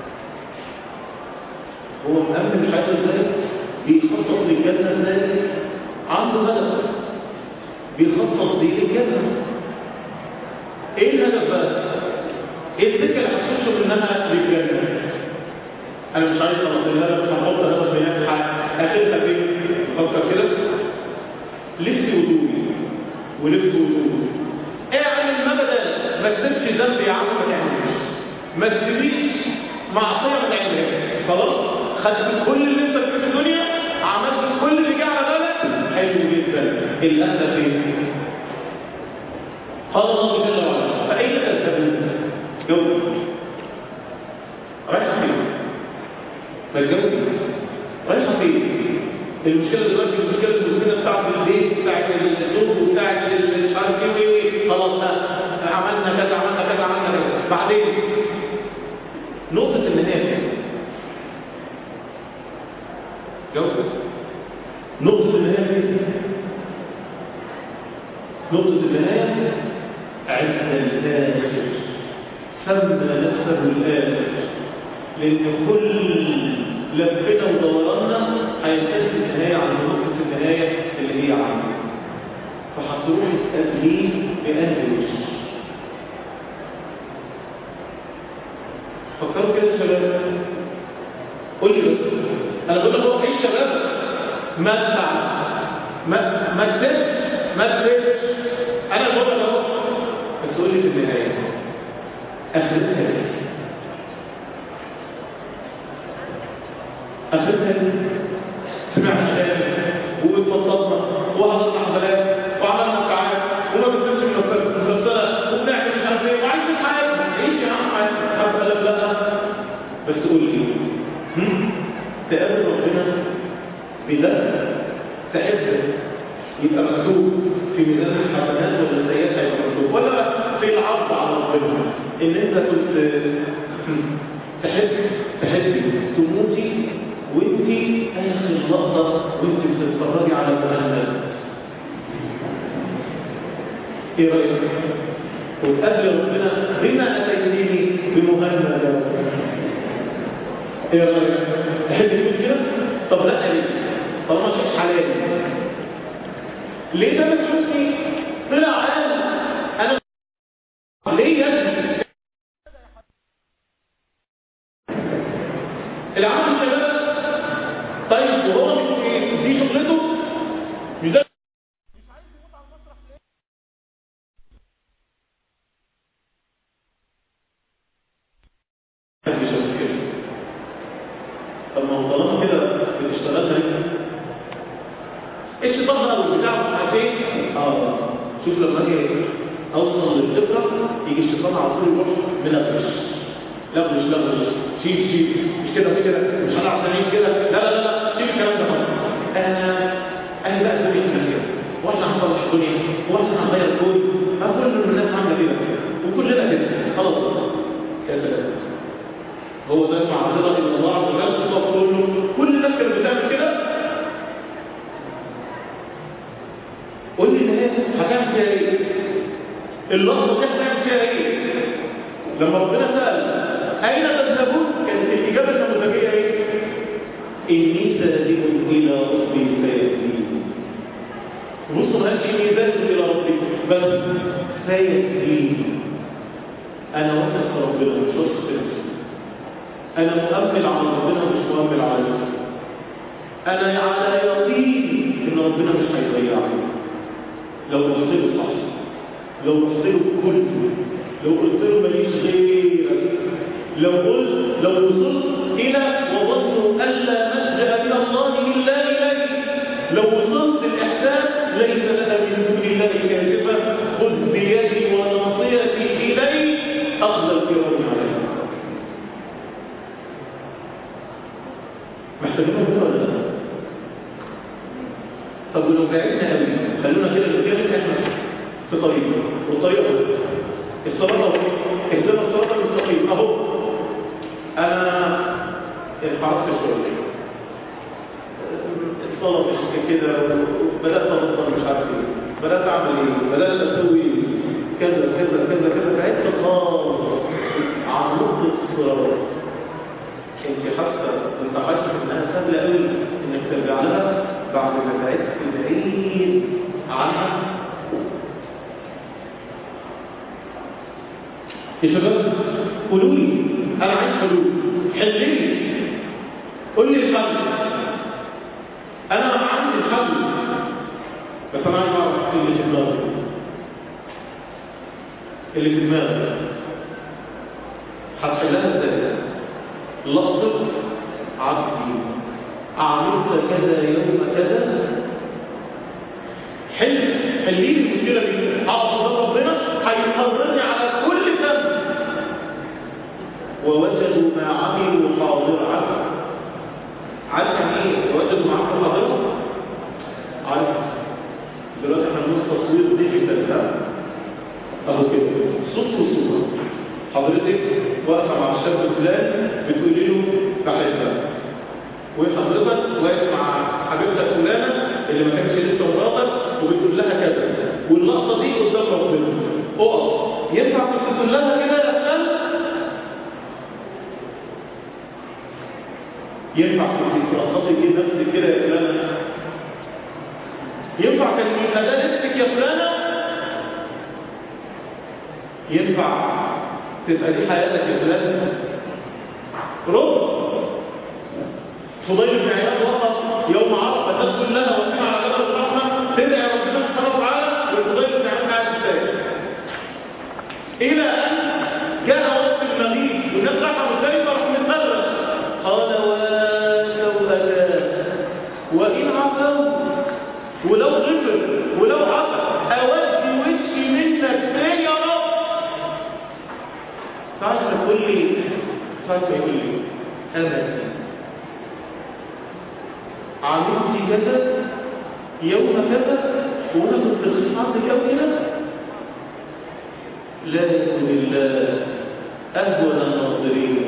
هو مأمن حياته ازاي بيخطط للجنة ازاي عنده هدف بيخطط ليه للجنة ايه الهدف بقى ايه السكة اللي هتخش منها للجنة انا مش عايز خلاص الهدف مش هحط هدف بينجح اخرها فين فكر كده لبس وضوئي ولبس وضوئي اعمل ما بدل ما تسيبش ذنب يا عم ما تعملش ما تسيبيش معصيه ما تعملهاش خلاص خدت كل اللي انت فيه في الدنيا عملت كل اللي جه على بالك حلو جدا الهدف ايه؟ قال الله جل وعلا فاين تذهبون؟ جاوب رايحه فين؟ ما تجاوب رايحه فين؟ المشكله دلوقتي المشكله المسكينه بتاعت البيت بتاعت الزوج وبتاعت مش عارف ايه وايه خلاص عملنا كذا عملنا كذا عملنا كذا بعدين نقطه النهايه جاوب نقطة النهاية نقطة النهاية عند الآخر سمى نفسه الآخر لأن كل لفنا ودورنا هينتهي في النهايه عند نقطه النهايه اللي هي عنده فهتروح تقابليه بقلب وش فكروا كده يا شباب قول لي بس انا بقول لك هو عيش شباب ما تسعى ما ما تسيبش ما تسيبش انا بقول لك اهو بس قول لي في النهايه اخرتها ايه اخرتها ايه سمعنا اغاني وبتفضلنا وحضرنا حفلات وعملنا ساعات وما بنزلش من المسلسلات وبنعمل مش عارف ايه وعايشين حياتنا عيش يا عم حياتنا حد قال لك لا بس قول لي هم؟ تقابل ربنا بده تحب يبقى مكتوب في ميزان الحسنات ولا السيئات هيبقى مكتوب ولا في العرض على ربنا ان انت كنت تحب تحبي تموتي وانت اخر لحظه وانت بتتفرجي على مهند ايه رايك وتقابل ربنا بما اتيتني بمهند يا رب ايه رايك تحب تقول كده طب لا ليه طالما شيء حلال ليه ده بتشوفني طلع قال انا ليه يا ابني العمل الشباب طيب وهو مش ايه دي شغلته مش ده مش مشكلة طب ما هو طالما كده بتشتغلها الشيطان بقى والبتاع عارفين اه شوف لما اجي اوصل للفكره يجي الشيطان على طول يروح منغش لغش لغش شيل شيل مش كده مش كده مش هنعرف نعيش كده لا لا لا لا شيل الكلام ده خالص انا انا بقى زميلنا كده واحنا هنصلح الدنيا واحنا هنغير الكون ما كل الناس عامله كده وكلنا كده خلاص يا سلام هو ده معذره الى الله عز وجل استغفر له كل الناس كانت بتعمل كده قول لي النهايه هتعمل فيها ايه؟ اللحظه دي هتعمل فيها ايه؟ لما ربنا سال اين تذهبون؟ كانت الاجابه النموذجيه ايه؟ اني ذاهب الى ربي سيهدين بص ما قالش اني ذاهب الى ربي بس سيهدين انا واثق في ربنا مش واثق في نفسي انا مؤمل على ربنا مش مؤمل على نفسي انا على يقين ان ربنا مش هيضيعني لو قلت له صح لو قلت له كل لو قلت له ماليش غيرك لو قلت لو وصلت الى وظنوا الا ملجا من الله الا اليه لو وصلت الاحساس ليس لنا من دون الله كاشفه خذ بيدي وناصيتي اليه اخذ الكرام عليه محتاجين ربنا ولا لا؟ طب ولو بعدنا قوي خلونا كده نتكلم احنا في طريق والطريق اهو الصراط اهو اهدنا الصراط المستقيم اهو انا انحرفت شويه الصلاه مش كده بدات ابطل مش عارف ايه بدات اعمل ايه بدات اسوي كذا كذا كذا كذا بعدت خالص عن نقطه الصراط انت حاسه انت حاسه انها سهله قوي انك ترجع لها بعد ما بعدت بعيد عنها يا شباب قولوا لي انا عايز حلول حل لي قول لي الحل انا عندي الحل بس انا عايز اعرف اللي في دماغي اللي في دماغي هتحلها ازاي لحظه عبدي عملت كذا يوم كذا حل حلي لي المشكله دي اقصد ربنا هيحررني على كل ذنب ووجدوا ما عملوا حاضرا عارف يعني ايه وجدوا ما عملوا حاضرا عارف دلوقتي احنا بنقول تصوير ديجيتال ده اهو كده صوت وصوره حضرتك واقفه مع الشاب فلان بتقولي له بحبك وحضرتك واقف مع حبيبتك فلانه اللي ما كانتش لسه مراتك وبتقول لها كذا واللقطه دي قدام ربنا اقف ينفع كنت تقول لها كده يا فلان ينفع كنت تقصدي كده نفسك كده يا فلانة ينفع كان يبقى ده نفسك يا فلانة ينفع تبقى دي حياتك يا فلانة رد فضيل بن عياض وقف يوم عرفه الناس كلها واقفين على جبل الرحمه تدعي ربنا سبحانه وتعالى والفضيل بن عياض قاعد ساكت الى ان جاء وقت المغيب والناس راحوا مزدلفه راح متغرق قال واسوا اداه وان عفوا ولو غفر ولو عفا اودي وشي منك فين يا رب تعرف تقول لي تعرف يقول لي انا عملت كذا يوم كذا وانا كنت رخيص عندك قوي كده لا يكن الله اهون الناظرين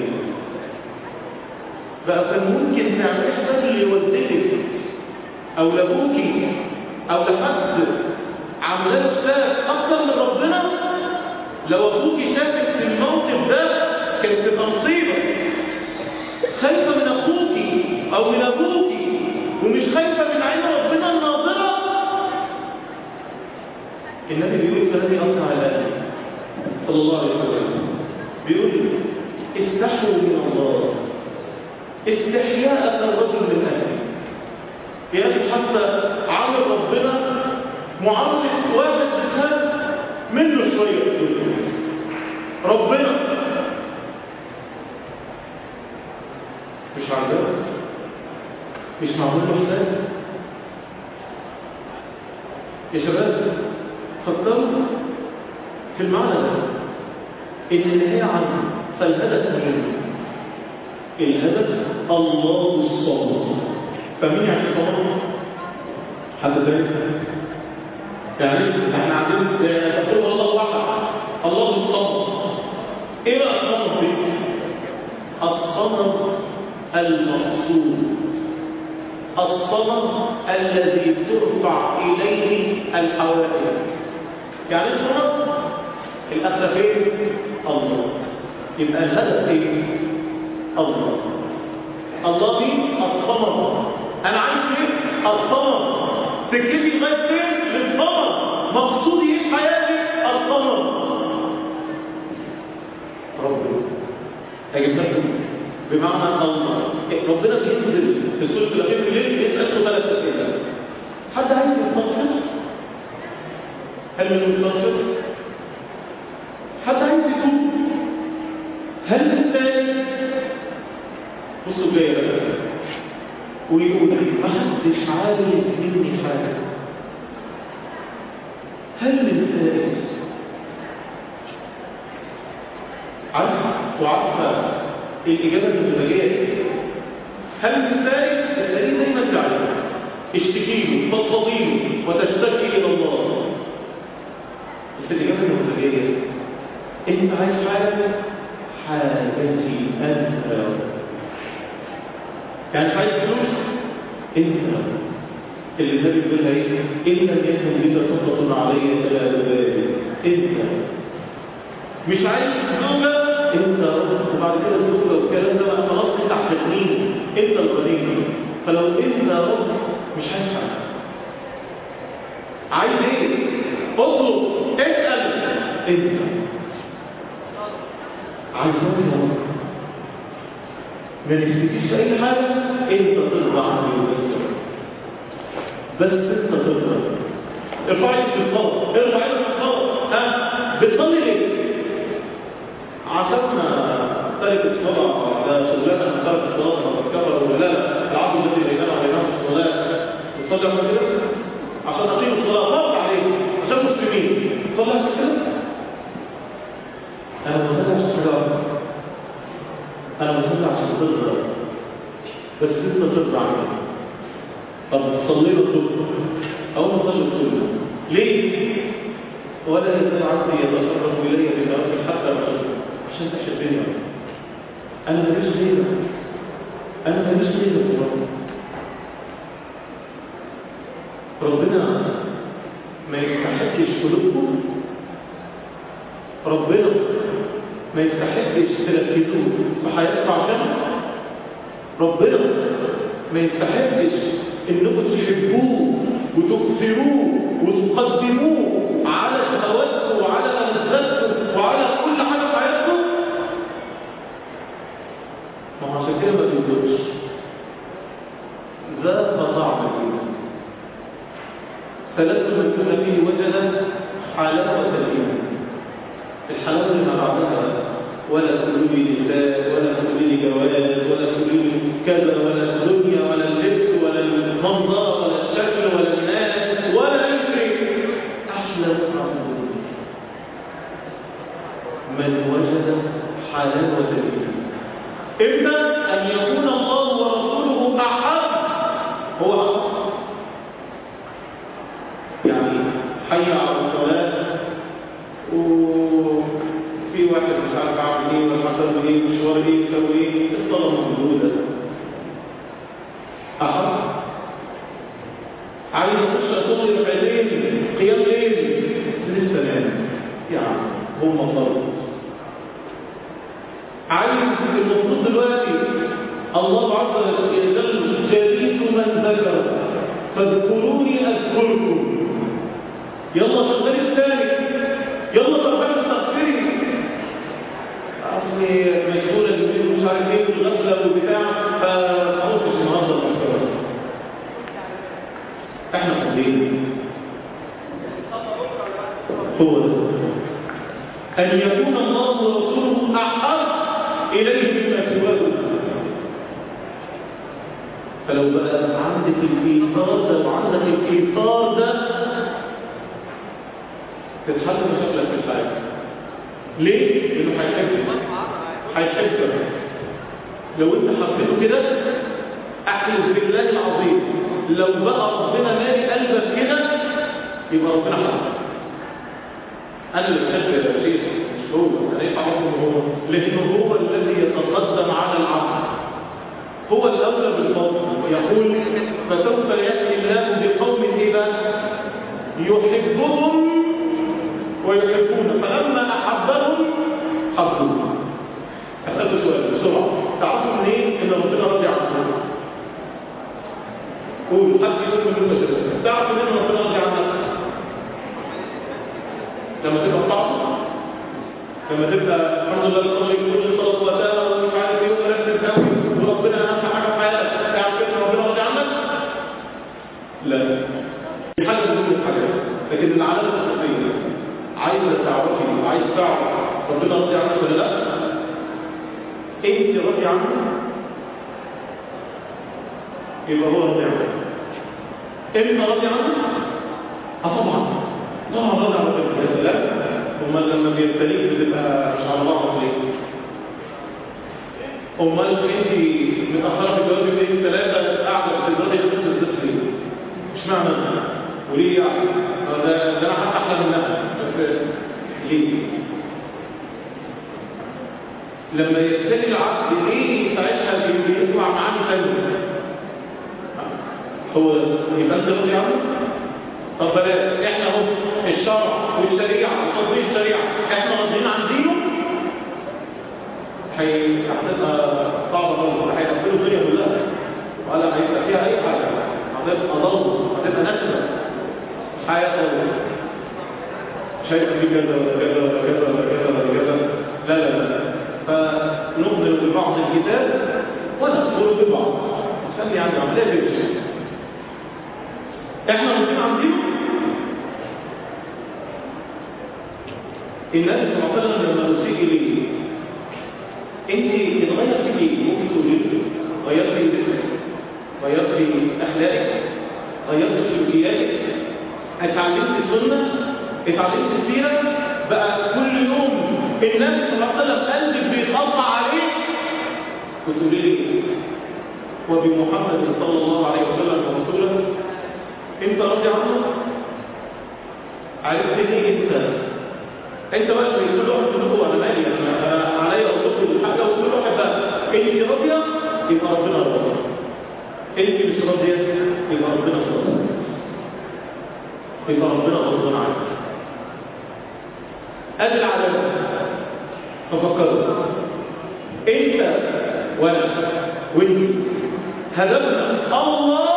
بقى كان ممكن تعمل حساب لوالدتك او لابوكي او لحد عملت حساب اكتر من ربنا لو ابوكي شافك في الموقف ده كانت تبقى مصيبه خايفه من اخوكي او من ابوكي ومش خايفة من عين ربنا الناظرة النبي بيقول كلامي أصنع الآن صلى الله عليه وسلم بيقول استحوا من الله استحياء الرجل من أهله يا أخي حتى عامل ربنا معاملة واحد بخاف منه شوية ربنا مش عارف مش معمول له حساب يا شباب فكروا في المعنى ده ان النهايه عنه فالهدف مهم الهدف الله الصمد فمين يعني الصمد حد تاني يعني احنا عندنا تقول الله واحد الله الصمد ايه بقى الصمد دي الصمد المقصود الصمد الذي ترفع إليه الحوائج يعني الصمد الأخذ فين؟ الله يبقى الهدف ايه؟ الله الله دي الصمد أنا عايز ايه؟ الصمد سكتي لغاية فين؟ للصمد مقصودي ايه في حياتي؟ الصمد ربنا أجيب لكم بمعنى الله ربنا بينزل في سورة الأخير بالليل يسأله ثلاث أسئلة حد عايز يستنصر؟ هل من يستنصر؟ حد عايز يتوب؟ هل من تاني؟ بصوا جاي ويقول ما حدش عايز مني حاجة هل من ثالث؟ عارف وعارفة الإجابة المزاجية هل الثالث الذي دايما تعلم اشتكيه فضفضيه وتشتكي إلى الله بس الإجابة المزاجية أنت عايز حاجة حاجتي أنت يعني مش عايز فلوس أنت اللي النبي بيقول لها ايه؟ إن لم يكن لك سلطة علي فلا أبالي أنت مش عايز زوجة انت رب وبعد كده الزوجة والكلام ده بقى خلاص انت هتغنيني انت الغني فلو انت رب مش عايز حاجة عايز ايه؟ اطلب اسأل انت عايز يا رب ما نشتكيش اي حاجة انت ترضى عني وبس بس انت ترضى ارفع ايدك في الصلاة ارفع ايدك في الصلاة ها بتصلي ليه؟ عشان ترك الصلاة ده شغلانة من ترك الصلاة ما تتكبر ولا لا العبد الذي بيننا وبينهم الصلاة تصلي عشان كده عشان أقيم الصلاة فرض عليه عشان مسلمين تصلي عشان كده أنا بصلي عشان كده أنا بصلي عشان ترضى بس أنت ترضى عني طب تصلي له الصبح أو ما تصلي الصبح ليه؟ ولا يزال عبدي يتقرب إلي بتوكل حتى أحبه عشان تحبني أنا ماليش غيرك أنا ماليش غيرك رب ربنا ما يستحقش قلوبكم ربنا ما يستحقش تركزوه في حياتكم عشان ربنا ما يستحقش انكم تحبوه وتكثروه وتقدموه على شهواتكم وعلى لذاتكم وعلى كل حاجه في حياتكم ما هو عشان كده ما بيدوش ذاق طعم الايمان فلازم يكون فيه وجد حلاوه الايمان الحلاوه اللي ما بعدها ولا تقولوا لي نساء ولا تقولوا لي جواز ولا تقولوا لي كذا ولا الدنيا ولا اللبس ولا المنظر ولا الشكل ولا الناس ولا اي شيء احلى طعم من وجد حلاوه الايمان اما ان يكون الله ورسوله احب هو أحب. يعني حي على الصلاه وفي واحد مش عارف اعمل ايه ولا حصل ايه مشوار ايه يسوي ايه الصلاه موجوده احب عايز اخش اصلي ركعتين قيام ليل لسه نام يعني هم فرض عايز المفروض دلوقتي الله عز وجل جليس من ذكر فاذكروني اذكركم يلا شغل الثاني يلا ربنا استغفري اصلي مشغوله بالليل ومش عارف ايه والغفله والبتاع فخلاص مش النهارده المشكله احنا فاضيين هو ده ان يكون الله ورسوله احب اليه مما سواه فلو بقى عندك الايثار ده وعندك الايثار ده تتحل مشاكلك في الحياه ليه؟ لانه هيحبك هيحبك لو انت حبيته كده احلف بالله العظيم لو بقى ربنا مالي قلبك كده يبقى ربنا حبك انا اللي بحب يا شيخ مش هو انا ايه حرمه هو لانه هو الذي يتقدم على العبد هو الاولى بالفضل يقول فسوف ياتي الله بقوم ايه بقى يحبهم ويحبون فلما احبهم حبوه اسالك سؤال بسرعه تعرفوا منين ان ربنا راضي عنكم قول حد يقول من المسلمين تعرف منين ربنا راضي عنك لما تبقى بتعصى لما تبقى الحمد لله الصلاه كل صلاه وتاه ومش عارف ايه ومركز قوي وربنا اهم حاجه في حياتك تعرف كده ربنا راضي عنك لا دي حاجه من ضمن الحاجات لكن العلامه الاساسيه عايزه تعرفي وعايز تعرف ربنا راضي عنك ولا لا انت راضي عنه يبقى هو راضي عنك انت راضي عنه اه طبعا طبعا راضي عنك يا سلام امال لما بيبتليك بتبقى مش على بعض ليه امال انت متاخره في الجواز يومين ثلاثه قاعده بتقدري تخش الزفت ليه مش معنى وليه يعني ده, ده انا حتى احلى منها بس ليه لما يبتلي العبد ليه ساعتها بيطلع معاه ثاني هو يبقى انت راضي عنه طب بلاش احنا اهو الشرع والشريعه وتطبيق الشريعه احنا راضيين عن دينه هتبقى صعبه خالص هيقفلوا الدنيا كلها ولا هيبقى فيها اي حاجه هتبقى ضل هتبقى نشره حياه طويله شايف في كذا ولا كذا ولا كذا ولا كذا ولا كذا لا لا لا فنقبل ببعض الكتاب ونكفر ببعض نسمي يعني عمليه بيش احنا راضيين عن دينه النبي صلى الله عليه وسلم لما اسيء اليه انت اتغير فيك ايه؟ ممكن تقولي لي غيرت في ذكرك غيرت في اخلاقك غيرت في سلوكياتك اتعلمت السنه اتعلمت السيره بقى كل يوم النبي صلى الله عليه وسلم قلبك بيتقطع عليه وتقولي لي وبمحمد صلى الله عليه وسلم ورسوله انت راضي عنه عرفت ليه انت انت بقى كل واحد منكم انا مالي انا عليا اطلب الحاجه وكل واحد بقى انت راضيه يبقى ربنا راضي انت مش راضيه يبقى ربنا راضي يبقى ربنا غضبان عنك ادي العلامه تفكروا انت وانا وانت هدفنا الله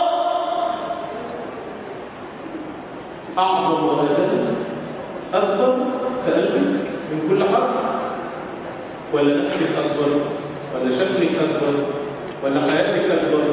أعظم وهدف أكبر في قلبك من كل حرف ولا نفسك أكبر ولا شكلك أكبر ولا حياتك أكبر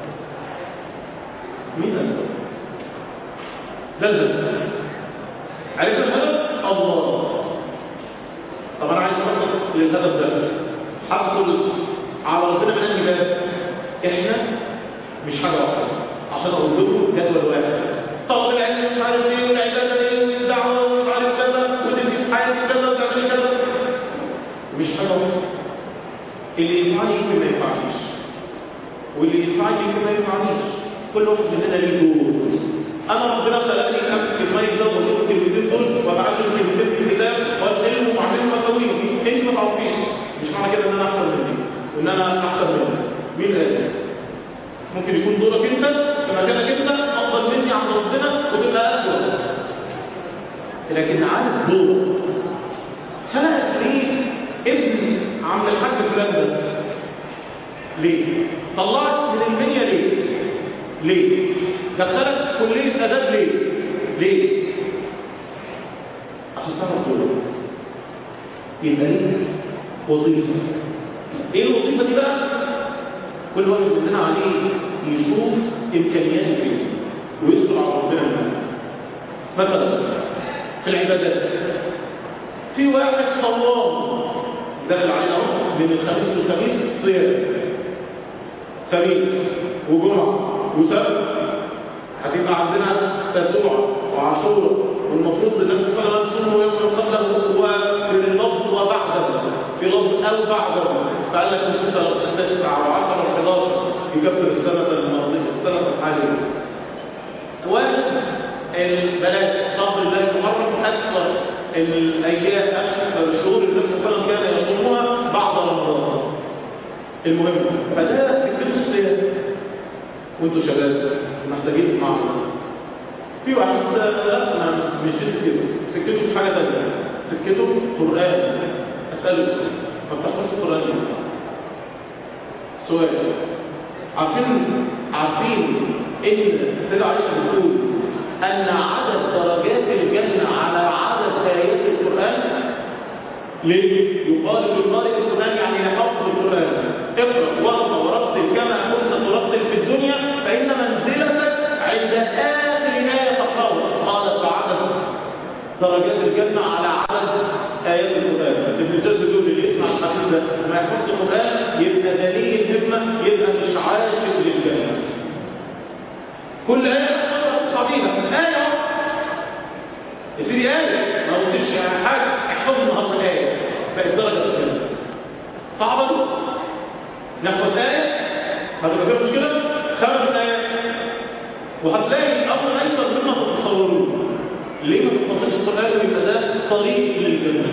مين أكبر ده الهدف عرفت الهدف الله طب أنا عايز أخطط للهدف ده حصل على ربنا من أنهي باب إحنا مش حاجة واحدة عشان أقول لكم جدول واحد طب العلم مش عارف ايه والعباده ايه والدعوه ومش عارف كذا وتدي في حياتي كذا وتعمل كذا مش حاجه واحده اللي ينفعني يمكن ما ينفعنيش واللي ينفعني يمكن ما ينفعنيش كل واحد مننا ليه دور انا ربنا خلقني امسك المايك ده واقول الكلمتين دول وابعلم الكلمتين في الكتاب واسالهم واعملهم اسويهم انت ما تعرفيش مش معنى كده ان انا احسن منك وان انا احسن منك مين قال ممكن يكون دورك انت في مكانك انت افضل مني عند ربنا وتبقى اسوء لكن عارف دور خلقك ليه ابن عم الحاج فلان ده ليه طلعك من المنيا ليه ليه دخلك كليه اداب ليه ليه عشان تعرف دورك يبقى ليه وظيفه ايه الوظيفه دي بقى كل واحد مننا عليه يشوف امكانياته فين ويدخل على ربنا منها مثلا في العبادات في واحد صوام دخل علينا اهو من الخميس للخميس صيام خميس وجمعه وسبت هتبقى عندنا تسوع وعاشوراء والمفروض الناس فعلا تصوم يوم قبله وباللفظ وبعده في لفظ او بعده فقال لك مش تسعة وعشرة و11 يكفر السنة الماضية السنة الحالية والبنات شهر الله المحرم أكثر الأيام أكثر الشهور اللي النبي صلى الله عليه وسلم كان يصومها بعد رمضان المهم فده سكته الصيام وانتوا شباب محتاجين معنا في واحد لا مش سكته سكته في حاجة تانية سكته قرآن أسأله ما بتحفظش القرآن ليه؟ سؤال عارفين عارفين ان السيدة عائشة بتقول ان عدد درجات الجنة على عدد آيات القرآن ليه؟ يقال بالقارئ القرآن يعني يحفظ القرآن اقرأ واقرأ ورتل كما كنت ترتل في الدنيا فإن منزلتك عند آخر آية تقرأها قالت بعدد درجات الجنة على عدد آيات القرآن ابن جد بيقول اللي يسمع الحديث ده وما يحفظش القرآن يبقى دليل الهمة يبقى مش عاشق للجنة كل آية تحفظها بيها آية يا سيدي آية ما قلتش حاجة احفظ النهارده آية بقت درجة في الجنة صعبة نحفظ آية هتبقى فيها مشكلة خمس آيات وهتلاقي الأمر أيسر مما تتصورون ليه ما تتفضلش القرآن ويبقى ده طريق للجنة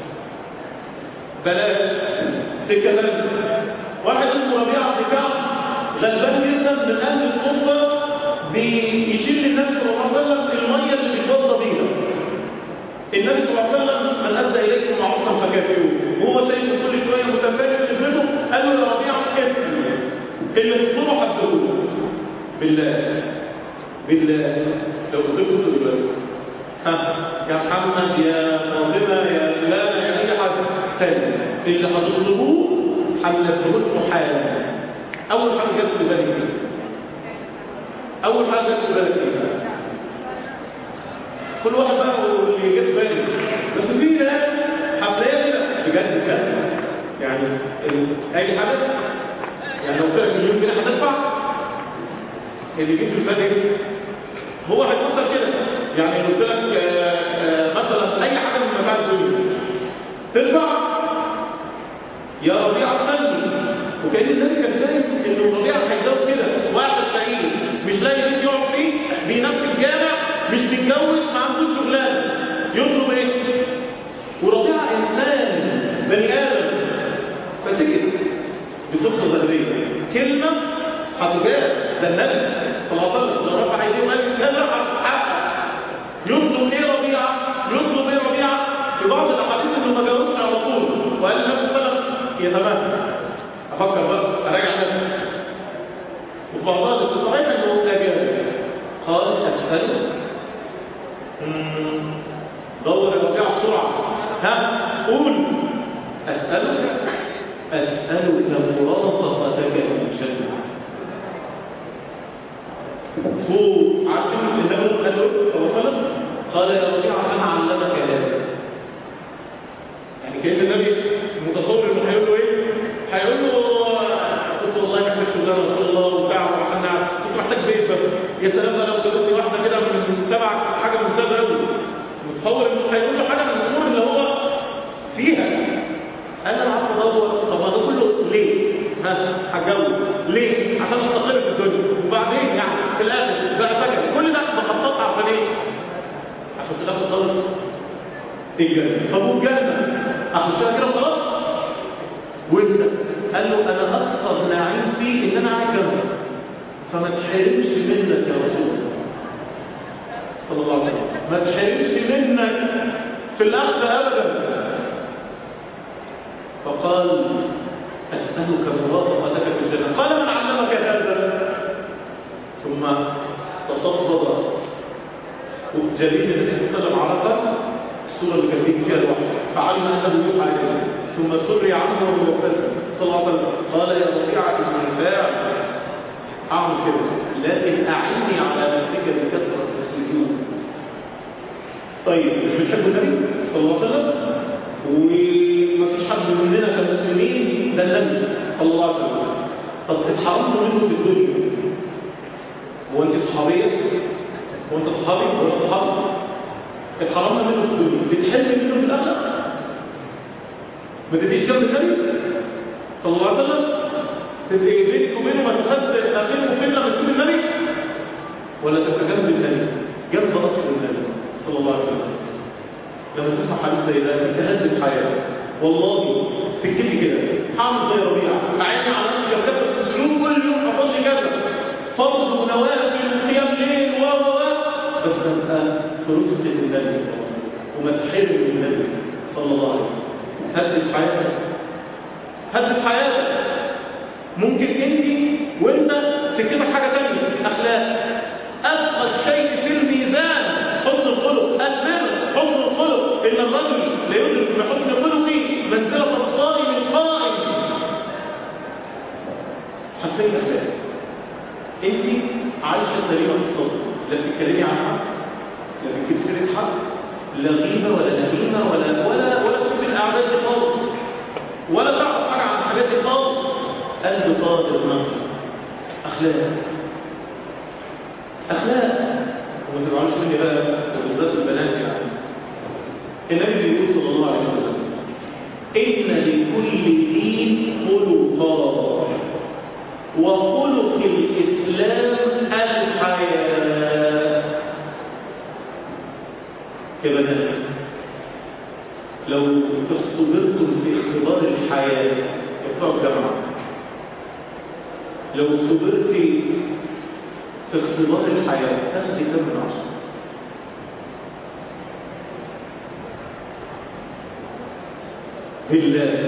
بلاش سكة تانية واحد اسمه ربيع بن كعب غلبان جدا من أهل الكوفة بيشيل للنبي صلى الله عليه وسلم المية اللي بيتوضى بيها النبي صلى الله عليه وسلم من أدى إليكم معروفا فكافئوه وهو شايف كل شوية متفاجئ في خدمته قال له يا ربيع اسم اللي تطلبه حدهوله بالله بالله لو قلت له ها يا محمد يا فاطمه يا فلان يا اي حد تاني اللي هتطلبوه هننبهه لكم حالا اول حاجه جت في بالك ايه اول حاجه جت في بالك ايه كل واحد بقى واللي جت في باله بس في ناس هتلاقيها كده بجد بجد يعني اي حاجه يعني لو قلت لك مليون جنيه هتدفع اللي يجيب في البال ايه هو هيفكر كده يعني لو قلت لك آآ آآ مثلا اي حاجه من متاع الدنيا تدفع يا ربيع صلي وكان النبي كان فاهم ان ربيع هيجاوب كده واحد فقير مش لاقي بيت يقعد فيه بينام في الجامع مش متجوز ما عندوش شغلانه يطلب ايه؟ وربيع انسان بني ادم فسكت بصفه ذهبيه كلمه هتجاب ده النبي صلى الله عليه وسلم لو رفع ايديه وقال كذا هتحقق يطلب ايه ربيعه يطلب ايه ربيعه في بعض الاحاديث انه ما جاوبش على طول وقال النبي صلى الله عليه وسلم يتمنى افكر بقى اراجع نفسي بعضها بس صحيح انه اجاب قال اسالك دور الربيع بسرعه ها قول اسالك اسالك مرافقتك في الجنه هو عارفين النبي قال له صلى الله عليه وسلم قال يا ربيع من علمك هذا يعني كأن النبي متصور انه هيقول له ايه هيقول له كنت والله محتاج شغلانه رسول الله وبتاع وعشان كنت محتاج بيت بس يا سلام بقى لو جابت واحده كده من تبع حاجه ممتازه قوي متصور انه هيقول له حاجه من الامور اللي هو فيها انا قعدت ادور طب ما ده كله ليه؟ ها هتجوز ليه؟ عشان استقر في الدنيا وبعدين يعني في الاخر بقى سكن كل ده بخطط عشان ايه؟ عشان في الاخر خالص الجنه طب والجنه اخشها كده خلاص وانت قال له انا اكثر نعيم فيه ان انا قاعد جنبك فما تحرمش منك يا رسول الله صلى الله عليه وسلم ما تحرمش منك في الاخذ ابدا فقال اسالك مرافقتك في الجنه قال من علمك هذا ثم تصفد جليل النبي صلى الله عليه وسلم عرفه السوره اللي كان فيها الوحي فعلم انه يوحى اليه ثم سري عنه ويبتسم صلى الله عليه وسلم قال يا ربيعه بن الفاعل اعمل كده لكن اعني على نفسك بكثره السجود طيب مش بتحب النبي صلى الله عليه وسلم ومفيش حد مننا كمسلمين ده النبي صلى الله عليه وسلم طب اتحرمتوا منه في الدنيا وانت صحابيه وانت صحابي وانت صحابي اتحرمنا منه في الدنيا بتحب منه في الاخره ما تديش جنب النبي صلى الله عليه وسلم تبقى بينك وبينه ما تخد ما بينه وبين لما تكون النبي ولا تبقى جنب النبي جنب اصل النبي صلى الله عليه وسلم لما تسمع حديث زي ده تهدد حياتك والله تكتبي كده هعمل زي ربيع عيني على نفسي كتبت السلوك كل يوم حفظ لي كذا فرض ونوافل وقيام ليل و و بس ابقى في رفقه النبي وما تحرم من النبي صلى الله عليه وسلم هدد حياتك هدد حياتك ممكن انت وانت تكتب حاجه ثانيه اخلاق اثقل شيء في الميزان حسن الخلق البر حسن الخلق ان الرجل لا يدرك بحسن خلقه منزله الصائم القائم حسين الاخلاق انت عايشه سليمه في الصدر لا بتتكلمي عن حد لا بتكسري حد لا غيبه ولا نميمه ولا ولا ولا تشوفي الاعداد دي خالص ولا تعرف حاجه عن الحاجات دي خالص قلب طاهر نقي اخلاق اخلاق وما تزعلوش مني بقى وبالذات البنات يعني النبي بيقول صلى الله عليه وسلم ان لكل دين خلقا وخلق الاسلام الحياه يا بنات لو اختبرتم في اختبار الحياه يا بتوع الجامعه لو صبرت في اختبار الحياة تاخدي كم من عشرة بالله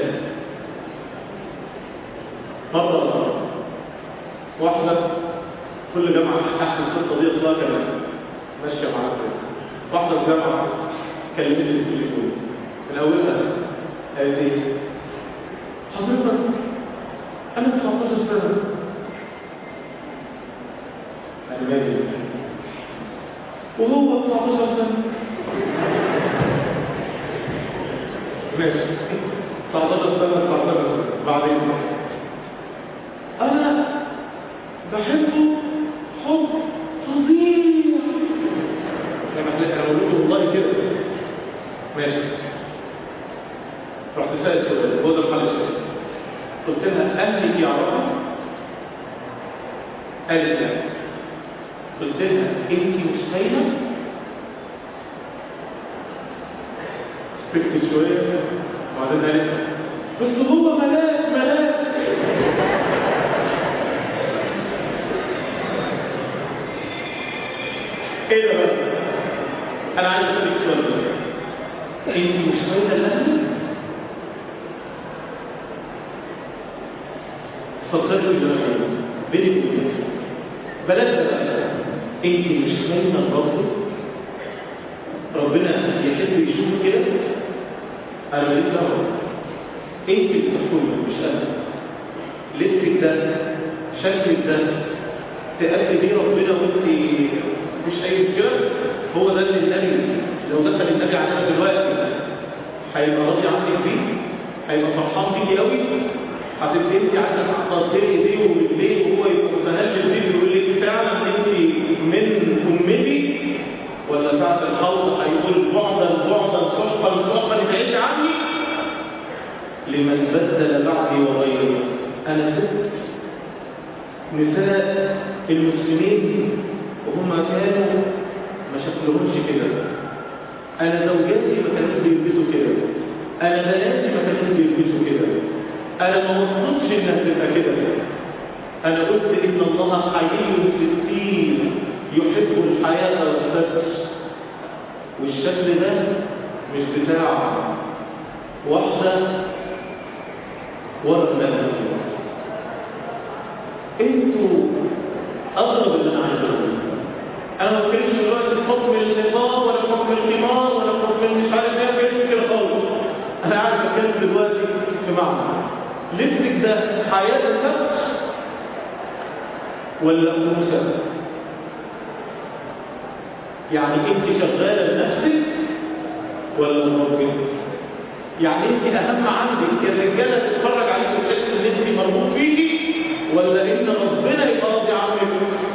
مرة واحدة كل جامعة أحسن القصة دي أصلها كمان ماشية معاك واحدة في جامعة كلمتني في التليفون من أولها قالت لي حضرتك أنا 19 سنة أنا مالي وهو 19 سنة ماشي 19 سنة 19 سنة بعدين أنا بحبه حب فظيع أنا أنا بقول له والله كده ماشي رحت سأل سؤال هو ده الحل الشيء قلت لها أهلك يعرفها قالت لا قلت لها انت مش خاينه سكت شويه وبعدين قالت بس هو ملاك ملاك ايه ده بقى انا عايز اسالك سؤال بس انت مش خاينه الاهل فكرت في الجنة بيني وبينك بلاش ده بقى انت مش خايفه من ربنا ربنا يحب يشوف كده انا ماليش دعوه انت المسؤوله مش انا لبسك ده شكلك ده تقابلي بيه ربنا وانت مش اي مشكله هو ده اللي النبي لو دخل النبي علينا دلوقتي هيبقى راضي عنك بيه هيبقى فرحان بيكي قوي هتبقي انت عايزه تقدري ايديه ورجليه وهو يبقى متهلل بيه ويقول لك فعلا انت من امتي ولا ساعه الحوض هيقول بعدا بعدا سحقا سحقا ابعدي عني لمن بدل بعدي وغيري انا ست نساء المسلمين وهم كانوا ما شكلهمش كده انا زوجاتي ما كانوش بيلبسوا كده انا بناتي ما كانوش بيلبسوا كده انا ما مطلوبش انها تبقى كده انا قلت ان الله حي ستين يحب الحياه والستر والشكل ده مش بتاع واحده ورا دماغها انتوا اقرب اللي انا عايز اقوله انا ما بتكلمش دلوقتي بحكم النقاب ولا بحكم القمار ولا بحكم مش عارف ايه بتكلم كده خالص انا قاعد بتكلم دلوقتي في معنى لبسك ده حياه النفس ولا انوثه يعني انت شغاله لنفسك ولا لربك يعني انت اهم عندك الرجاله تتفرج عليك وتحس ان انت مربوط فيكي ولا ان ربنا يقاضي عنك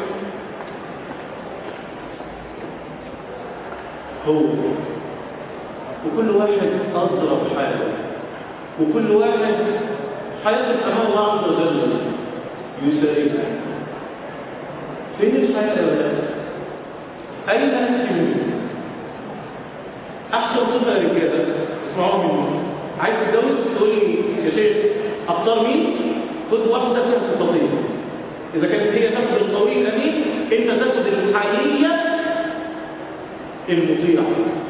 هو وكل واحد أضرب حاله وكل واحد حياته أمام الله عز وجل يسائلها فين الحياة يا ولاد؟ أين أنت منه؟ أحسن صفة يا رجالة اسمعوا مني عايز تتجوز تقول لي يا شيخ أختار مين؟ خد واحدة فيها صفتين إذا كانت هي تاخد القوي الأمين أنت تاخد الحقيقية المطيعة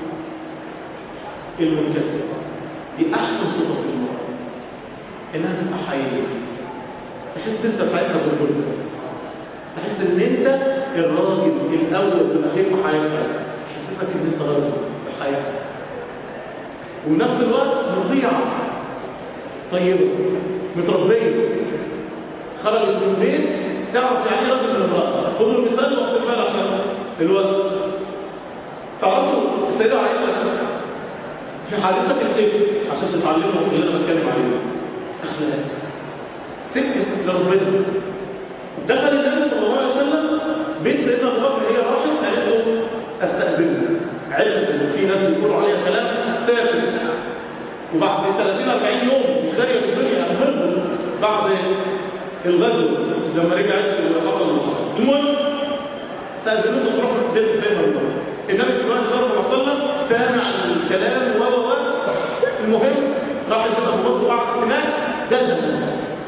المنكسرة دي أحسن صفة في المرأة إنها تبقى حقيقية تحس أنت في حياتها بالظلم تحس إن أنت الراجل الأول والأخير في حياتها تحسسك إن أنت راجل في حياتها ونفس الوقت مطيعة طيبة متربية خرجت من البيت تعرف يعني ايه راجل من امرأة خذوا المثال واستقبال عشان الوقت تعرفوا السيدة عائشة في حادثة السجن عشان تتعلموا اللي انا بتكلم عليه اخلاق سكت لربنا دخل النبي صلى الله عليه وسلم بيت سيدنا ابو بكر هي راحت قالت له استاذنك عرفت ان في ناس بيقولوا عليها كلام سافر وبعد 30 40 يوم مش داريه في الدنيا هربوا بعد الغزو لما رجعت وحصل المهم استاذنوه تروح بيت سيدنا ابو بكر النبي صلى الله عليه وسلم سامع الكلام و و المهم راح سيدنا ابو بكر وقعد هناك جنن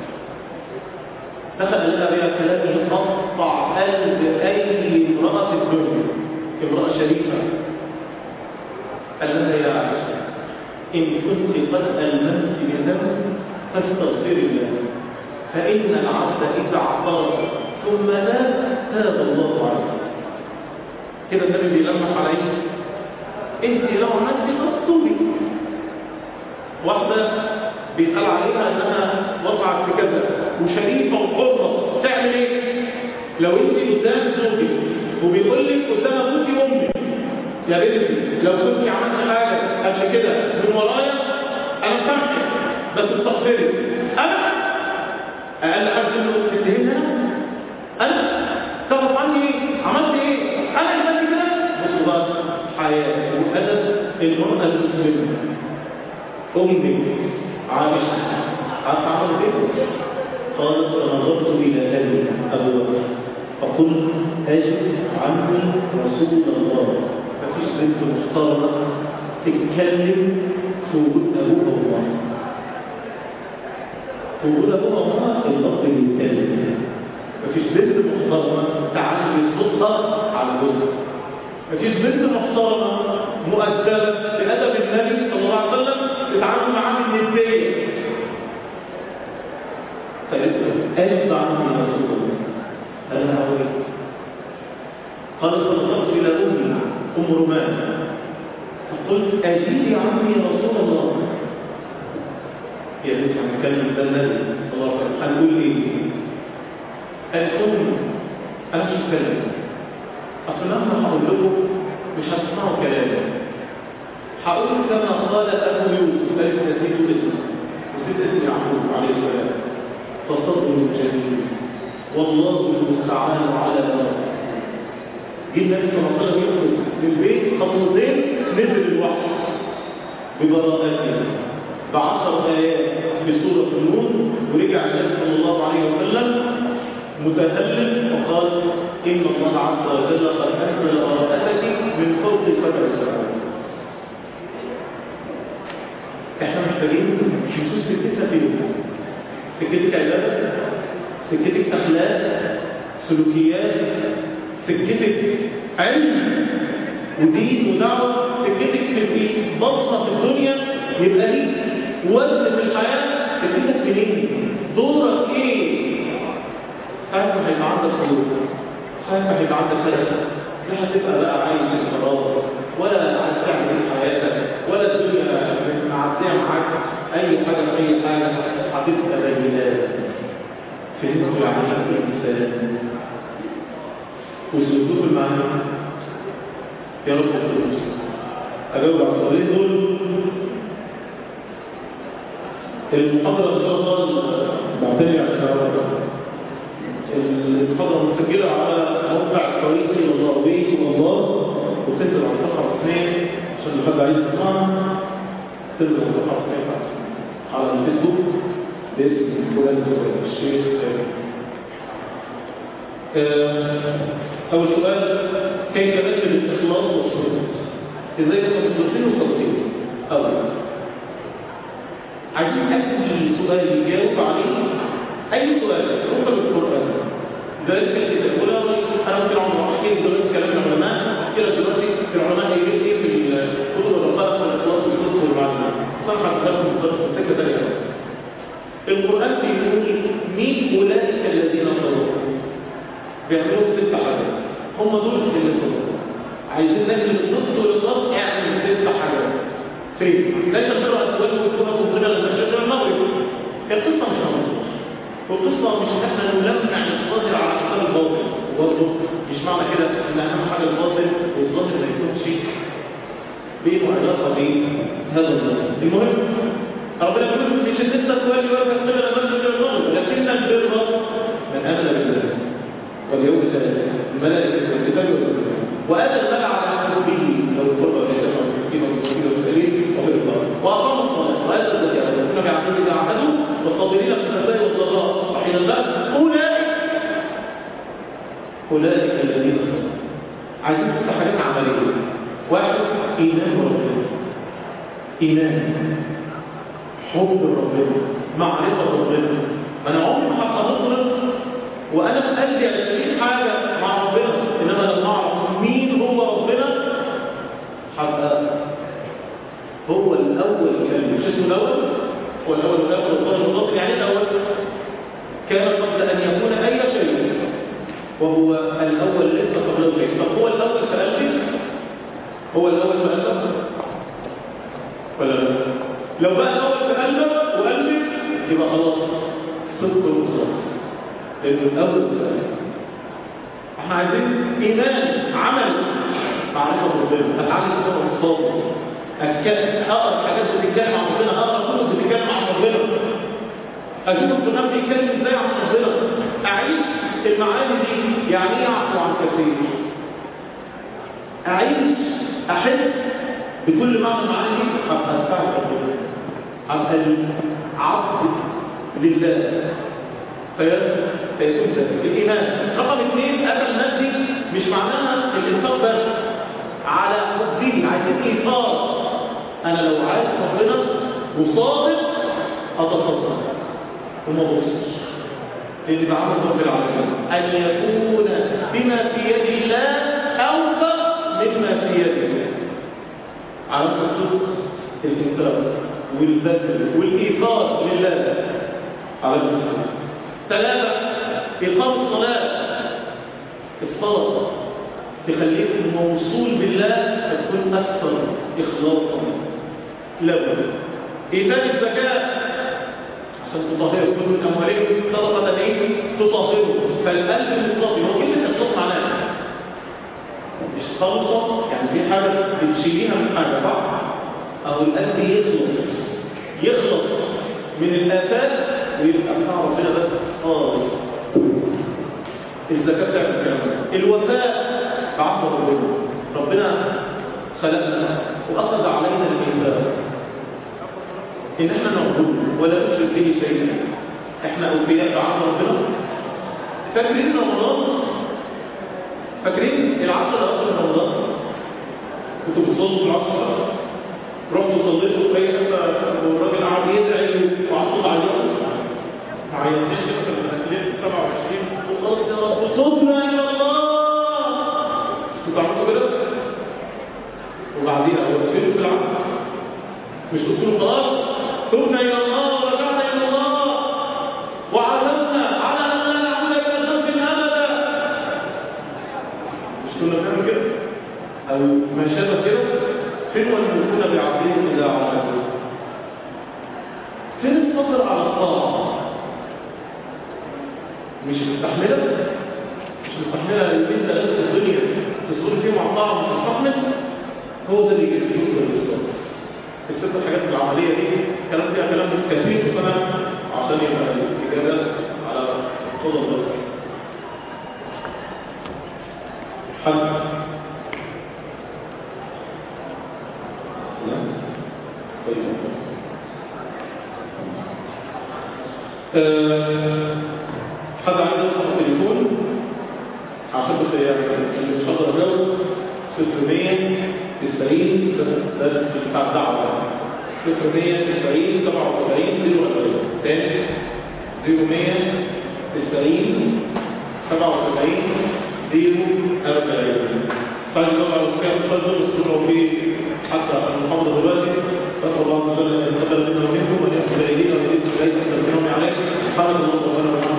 دخل لها بها كلام يقطع قلب اي امراه في الدنيا امراه شريفه قال لها يا عائشه ان كنت قد الممت بذنب فاستغفري الله فان العبد اذا اعترف ثم لا تاب الله عليه كده النبي بيلمح عليه انت لو عملتي خلاص واحده بيتقال عليها انها وقعت في كذا وشريفه وحره تعمل ايه لو انت قدام زوجك وبيقول لك قدام ابوكي وامك يا بنتي لو كنت عملت حاجه قبل كده من ورايا انا سامحك بس استغفري انا اقل حاجه انه تتهمها انا تعرف عني ايه عملت ايه انا عملت كده بصوا بقى حياه وادب المراه المسلمه امي عائشه عارفه عملت ايه قالت فنظرت الى ابي ابو بكر فقلت اجب عني رسول الله مفيش بنت محترمه تتكلم في وجود ابوها وامها في وجود ابوها وامها الاب بيتكلم مفيش بنت محترمه تعلي صوتها على جوزها مفيش بنت محترمه مؤدبه بادب النبي صلى الله عليه وسلم تتعامل معاه بالنديه فقالت له اجب عني رسول الله قال لها هو قال فنظرت إلى أمي أم رومان فقلت أجيبي عني يا رسول الله يا بنت هنتكلم ده النبي صلى الله عليه وسلم هنقول ايه؟ قالت أمي أنا مش هتكلم أصل لما هقول لكم مش هتسمعوا كلامي هقول كما قال أبو يوسف قالت نسيت اسمه نسيت اسم يعقوب عليه السلام فصبر جميل والله المستعان على ما جه النبي صلى الله عليه وسلم يخرج من البيت خطوتين نزل الوحي ببراءته بعشر آيات في سورة النور ورجع النبي صلى الله عليه وسلم متهلل وقال إن الله عز وجل قد أنزل براءتك من فوق سبع سماوات احنا محتاجين نشوف سكتنا فين سكتك عبادة سكتك أخلاق سلوكيات سكتك علم ودين ودعوة سكتك تبقي بصة في الدنيا يبقى ليك وزن في الحياة سكتك منين دورك ايه ساعة ما هيبقى عندك سلوك ساعة ما هيبقى عندك هدف لا هتبقى بقى عايش القرار ولا عايز تعمل في حياتك ولا الدنيا معدية معاك أي حاجة في أي حاجة هتبقى بينات فهمتوا يعني ايه الإنسان وسلوكوا المعنى يا رب الفلوس أجاوب على السؤالين دول المحاضرة إن شاء الله بعتني عشان المحاضرة مسجلة على موقع الطريق إلى الله بيت الله وتنزل على صفحة اثنين عشان لو حد عايز يسمعها تنزل على صفحة اثنين على الفيسبوك باسم فلان الشيخ أول سؤال كيف نكتب الإخلاص والشروط؟ إزاي نبقى مخلصين وصادقين؟ أول عايزين أي سؤال يجاوب عليه أي سؤال ربما بالقرآن ذلك الكتاب ولا أنا ممكن أقعد أحكي دلوقتي كلام العلماء أحكي لك دلوقتي العلماء هيجيب إيه في الكتب الرقائق والإخلاص والصدق والمعلومات صنع الدرس بالضبط في سكة ثانية القرآن بيقول مين أولئك الذين صدقوا بيعملوا ست حاجات هم دول اللي صدقوا عايزين نجل الصدق والإخلاص اعمل ست حاجات فين؟ لا تشرع أسوال ويكون مبغنا لما شجر المغرب القصة مش هنصر والقصة مش ان احنا نلمع الظاهر على حساب الباطن وبرضه مش معنى كده ان اهم حاجة الباطن والظاهر ما يكونش بينه علاقة بهذا الظاهر المهم ربنا يقول مش ان انت تولي وجهك قبل المشرق والمغرب ولكن البر من امن بالله واليوم الثالث الملائكة والكتاب والملائكة وآتى المال على حسبه لو القربى واليتامى والمسكين والمسكين والسائلين وفي الإطلاق وأقام الصلاة وآتى الزكاة وكنا بعهده إذا عهدوا والصابرين في البأساء والضراء وحين البأس أولئك أولئك الذين صدقوا عايزين ست حاجات عملية واحد إيمان بربنا إيمان حب ربنا معرفة ربنا أنا عمري ما هبقى مخلص وأنا في قلبي 20 حاجة مع ربنا إنما لما أعرف مين هو ربنا هبقى هو الأول كان مش اسمه الأول هو الأول والآخر والظاهر والباطن يعني الأول كان قبل أن يكون أي شيء وهو الأول ليس قبله شيء طب هو الأول في قلبي هو الأول في قلبك ولا لا لو بقى الأول في قلبك وقلبك يبقى خلاص صدق وإخلاص لأنه الأول في قلبك احنا عايزين إيمان عمل معرفة ربنا أتعلم صفة الصادق أتكلم أقرأ حاجات بتتكلم عن ربنا أقرأ كتب بتتكلم عن ربنا أشوف القرآن بيتكلم إزاي عن ربنا أعيش المعاني دي يعني إيه أعفو عن كثير أعيش أحس بكل معنى المعاني دي أبقى أتباع ربنا أبقى عبد لله فيكون ذلك الإيمان رقم اثنين أتى الناس دي مش معناها الإنفاق بس على حبه عايزين إيثار أنا لو عايز ربنا وصادق أتصدق وما بصش اللي بعمل رب العالمين أن يكون بما في يد الله أوفى مما في يده على الصدق الإنفاق والبذل والإيثار لله على الصدق ثلاثة إقام الصلاة الصلاة تخليك موصول بالله فتكون أكثر إخلاصا له إيتاء الزكاة عشان تطهره كل من أموالهم صدقة إيه؟ تطهره فالقلب مصطفي هو كلمة إخلاص معناها مش خالصة يعني في حاجة بتشيليها من حاجة صح؟ أو القلب يخلص يخلص من الآفات ويبقى بتاع ربنا بس خالص الزكاة بتعمل الكلام ده الوفاء بعهد ربنا ربنا خلقنا وأخذ علينا الميثاق إن احنا نعبده ولا نشرك به شيئا احنا أوفياء بعهد ربنا فاكرين رمضان فاكرين العشر الأواخر من رمضان كنتوا بتصلوا في العشر رحتوا صليتوا في أي حتة والراجل قعد يدعي وعصوا عليكم ما عيطناش كده في الليل 27 وقلت يا رب تبنا إلى الله كنتوا عملتوا كده وبعدين وقفتوا في العصر مش تقولوا خلاص تبنا إلى الله ورجعنا إلى الله وعزمنا على أن لا نعود إلى ذنب أبدا مش كنا بنعمل كده أو ما شابه كده فين والمؤمنون بعهدهم إذا عاهدوا فين الصبر على الطاعة مش مستحملة مش مستحملة ان انت لازم الدنيا تصبر فيه مع الطاعة مش مستحمل هو ده اللي يجب يوصل للصبر الست الحاجات العملية دي كلام فيها كلام كثير بس انا عشان يبقى الإجابة على طول الوقت حد لا طيب أه حد عايز يفتح التليفون عشان بس يعني اللي مش هقدر اجاوب 600 90 ده بتاع الدعوه 690 97 040 تاني 0190 77 040 بعد طبعا كان الفضل والسرور في حتى المحافظه دلوقتي نسال الله عز وجل ان يتقبل منا ومنكم وان يغفر الينا وان يتوب الينا وان يغفر عليه سبحانك اللهم وبحمدك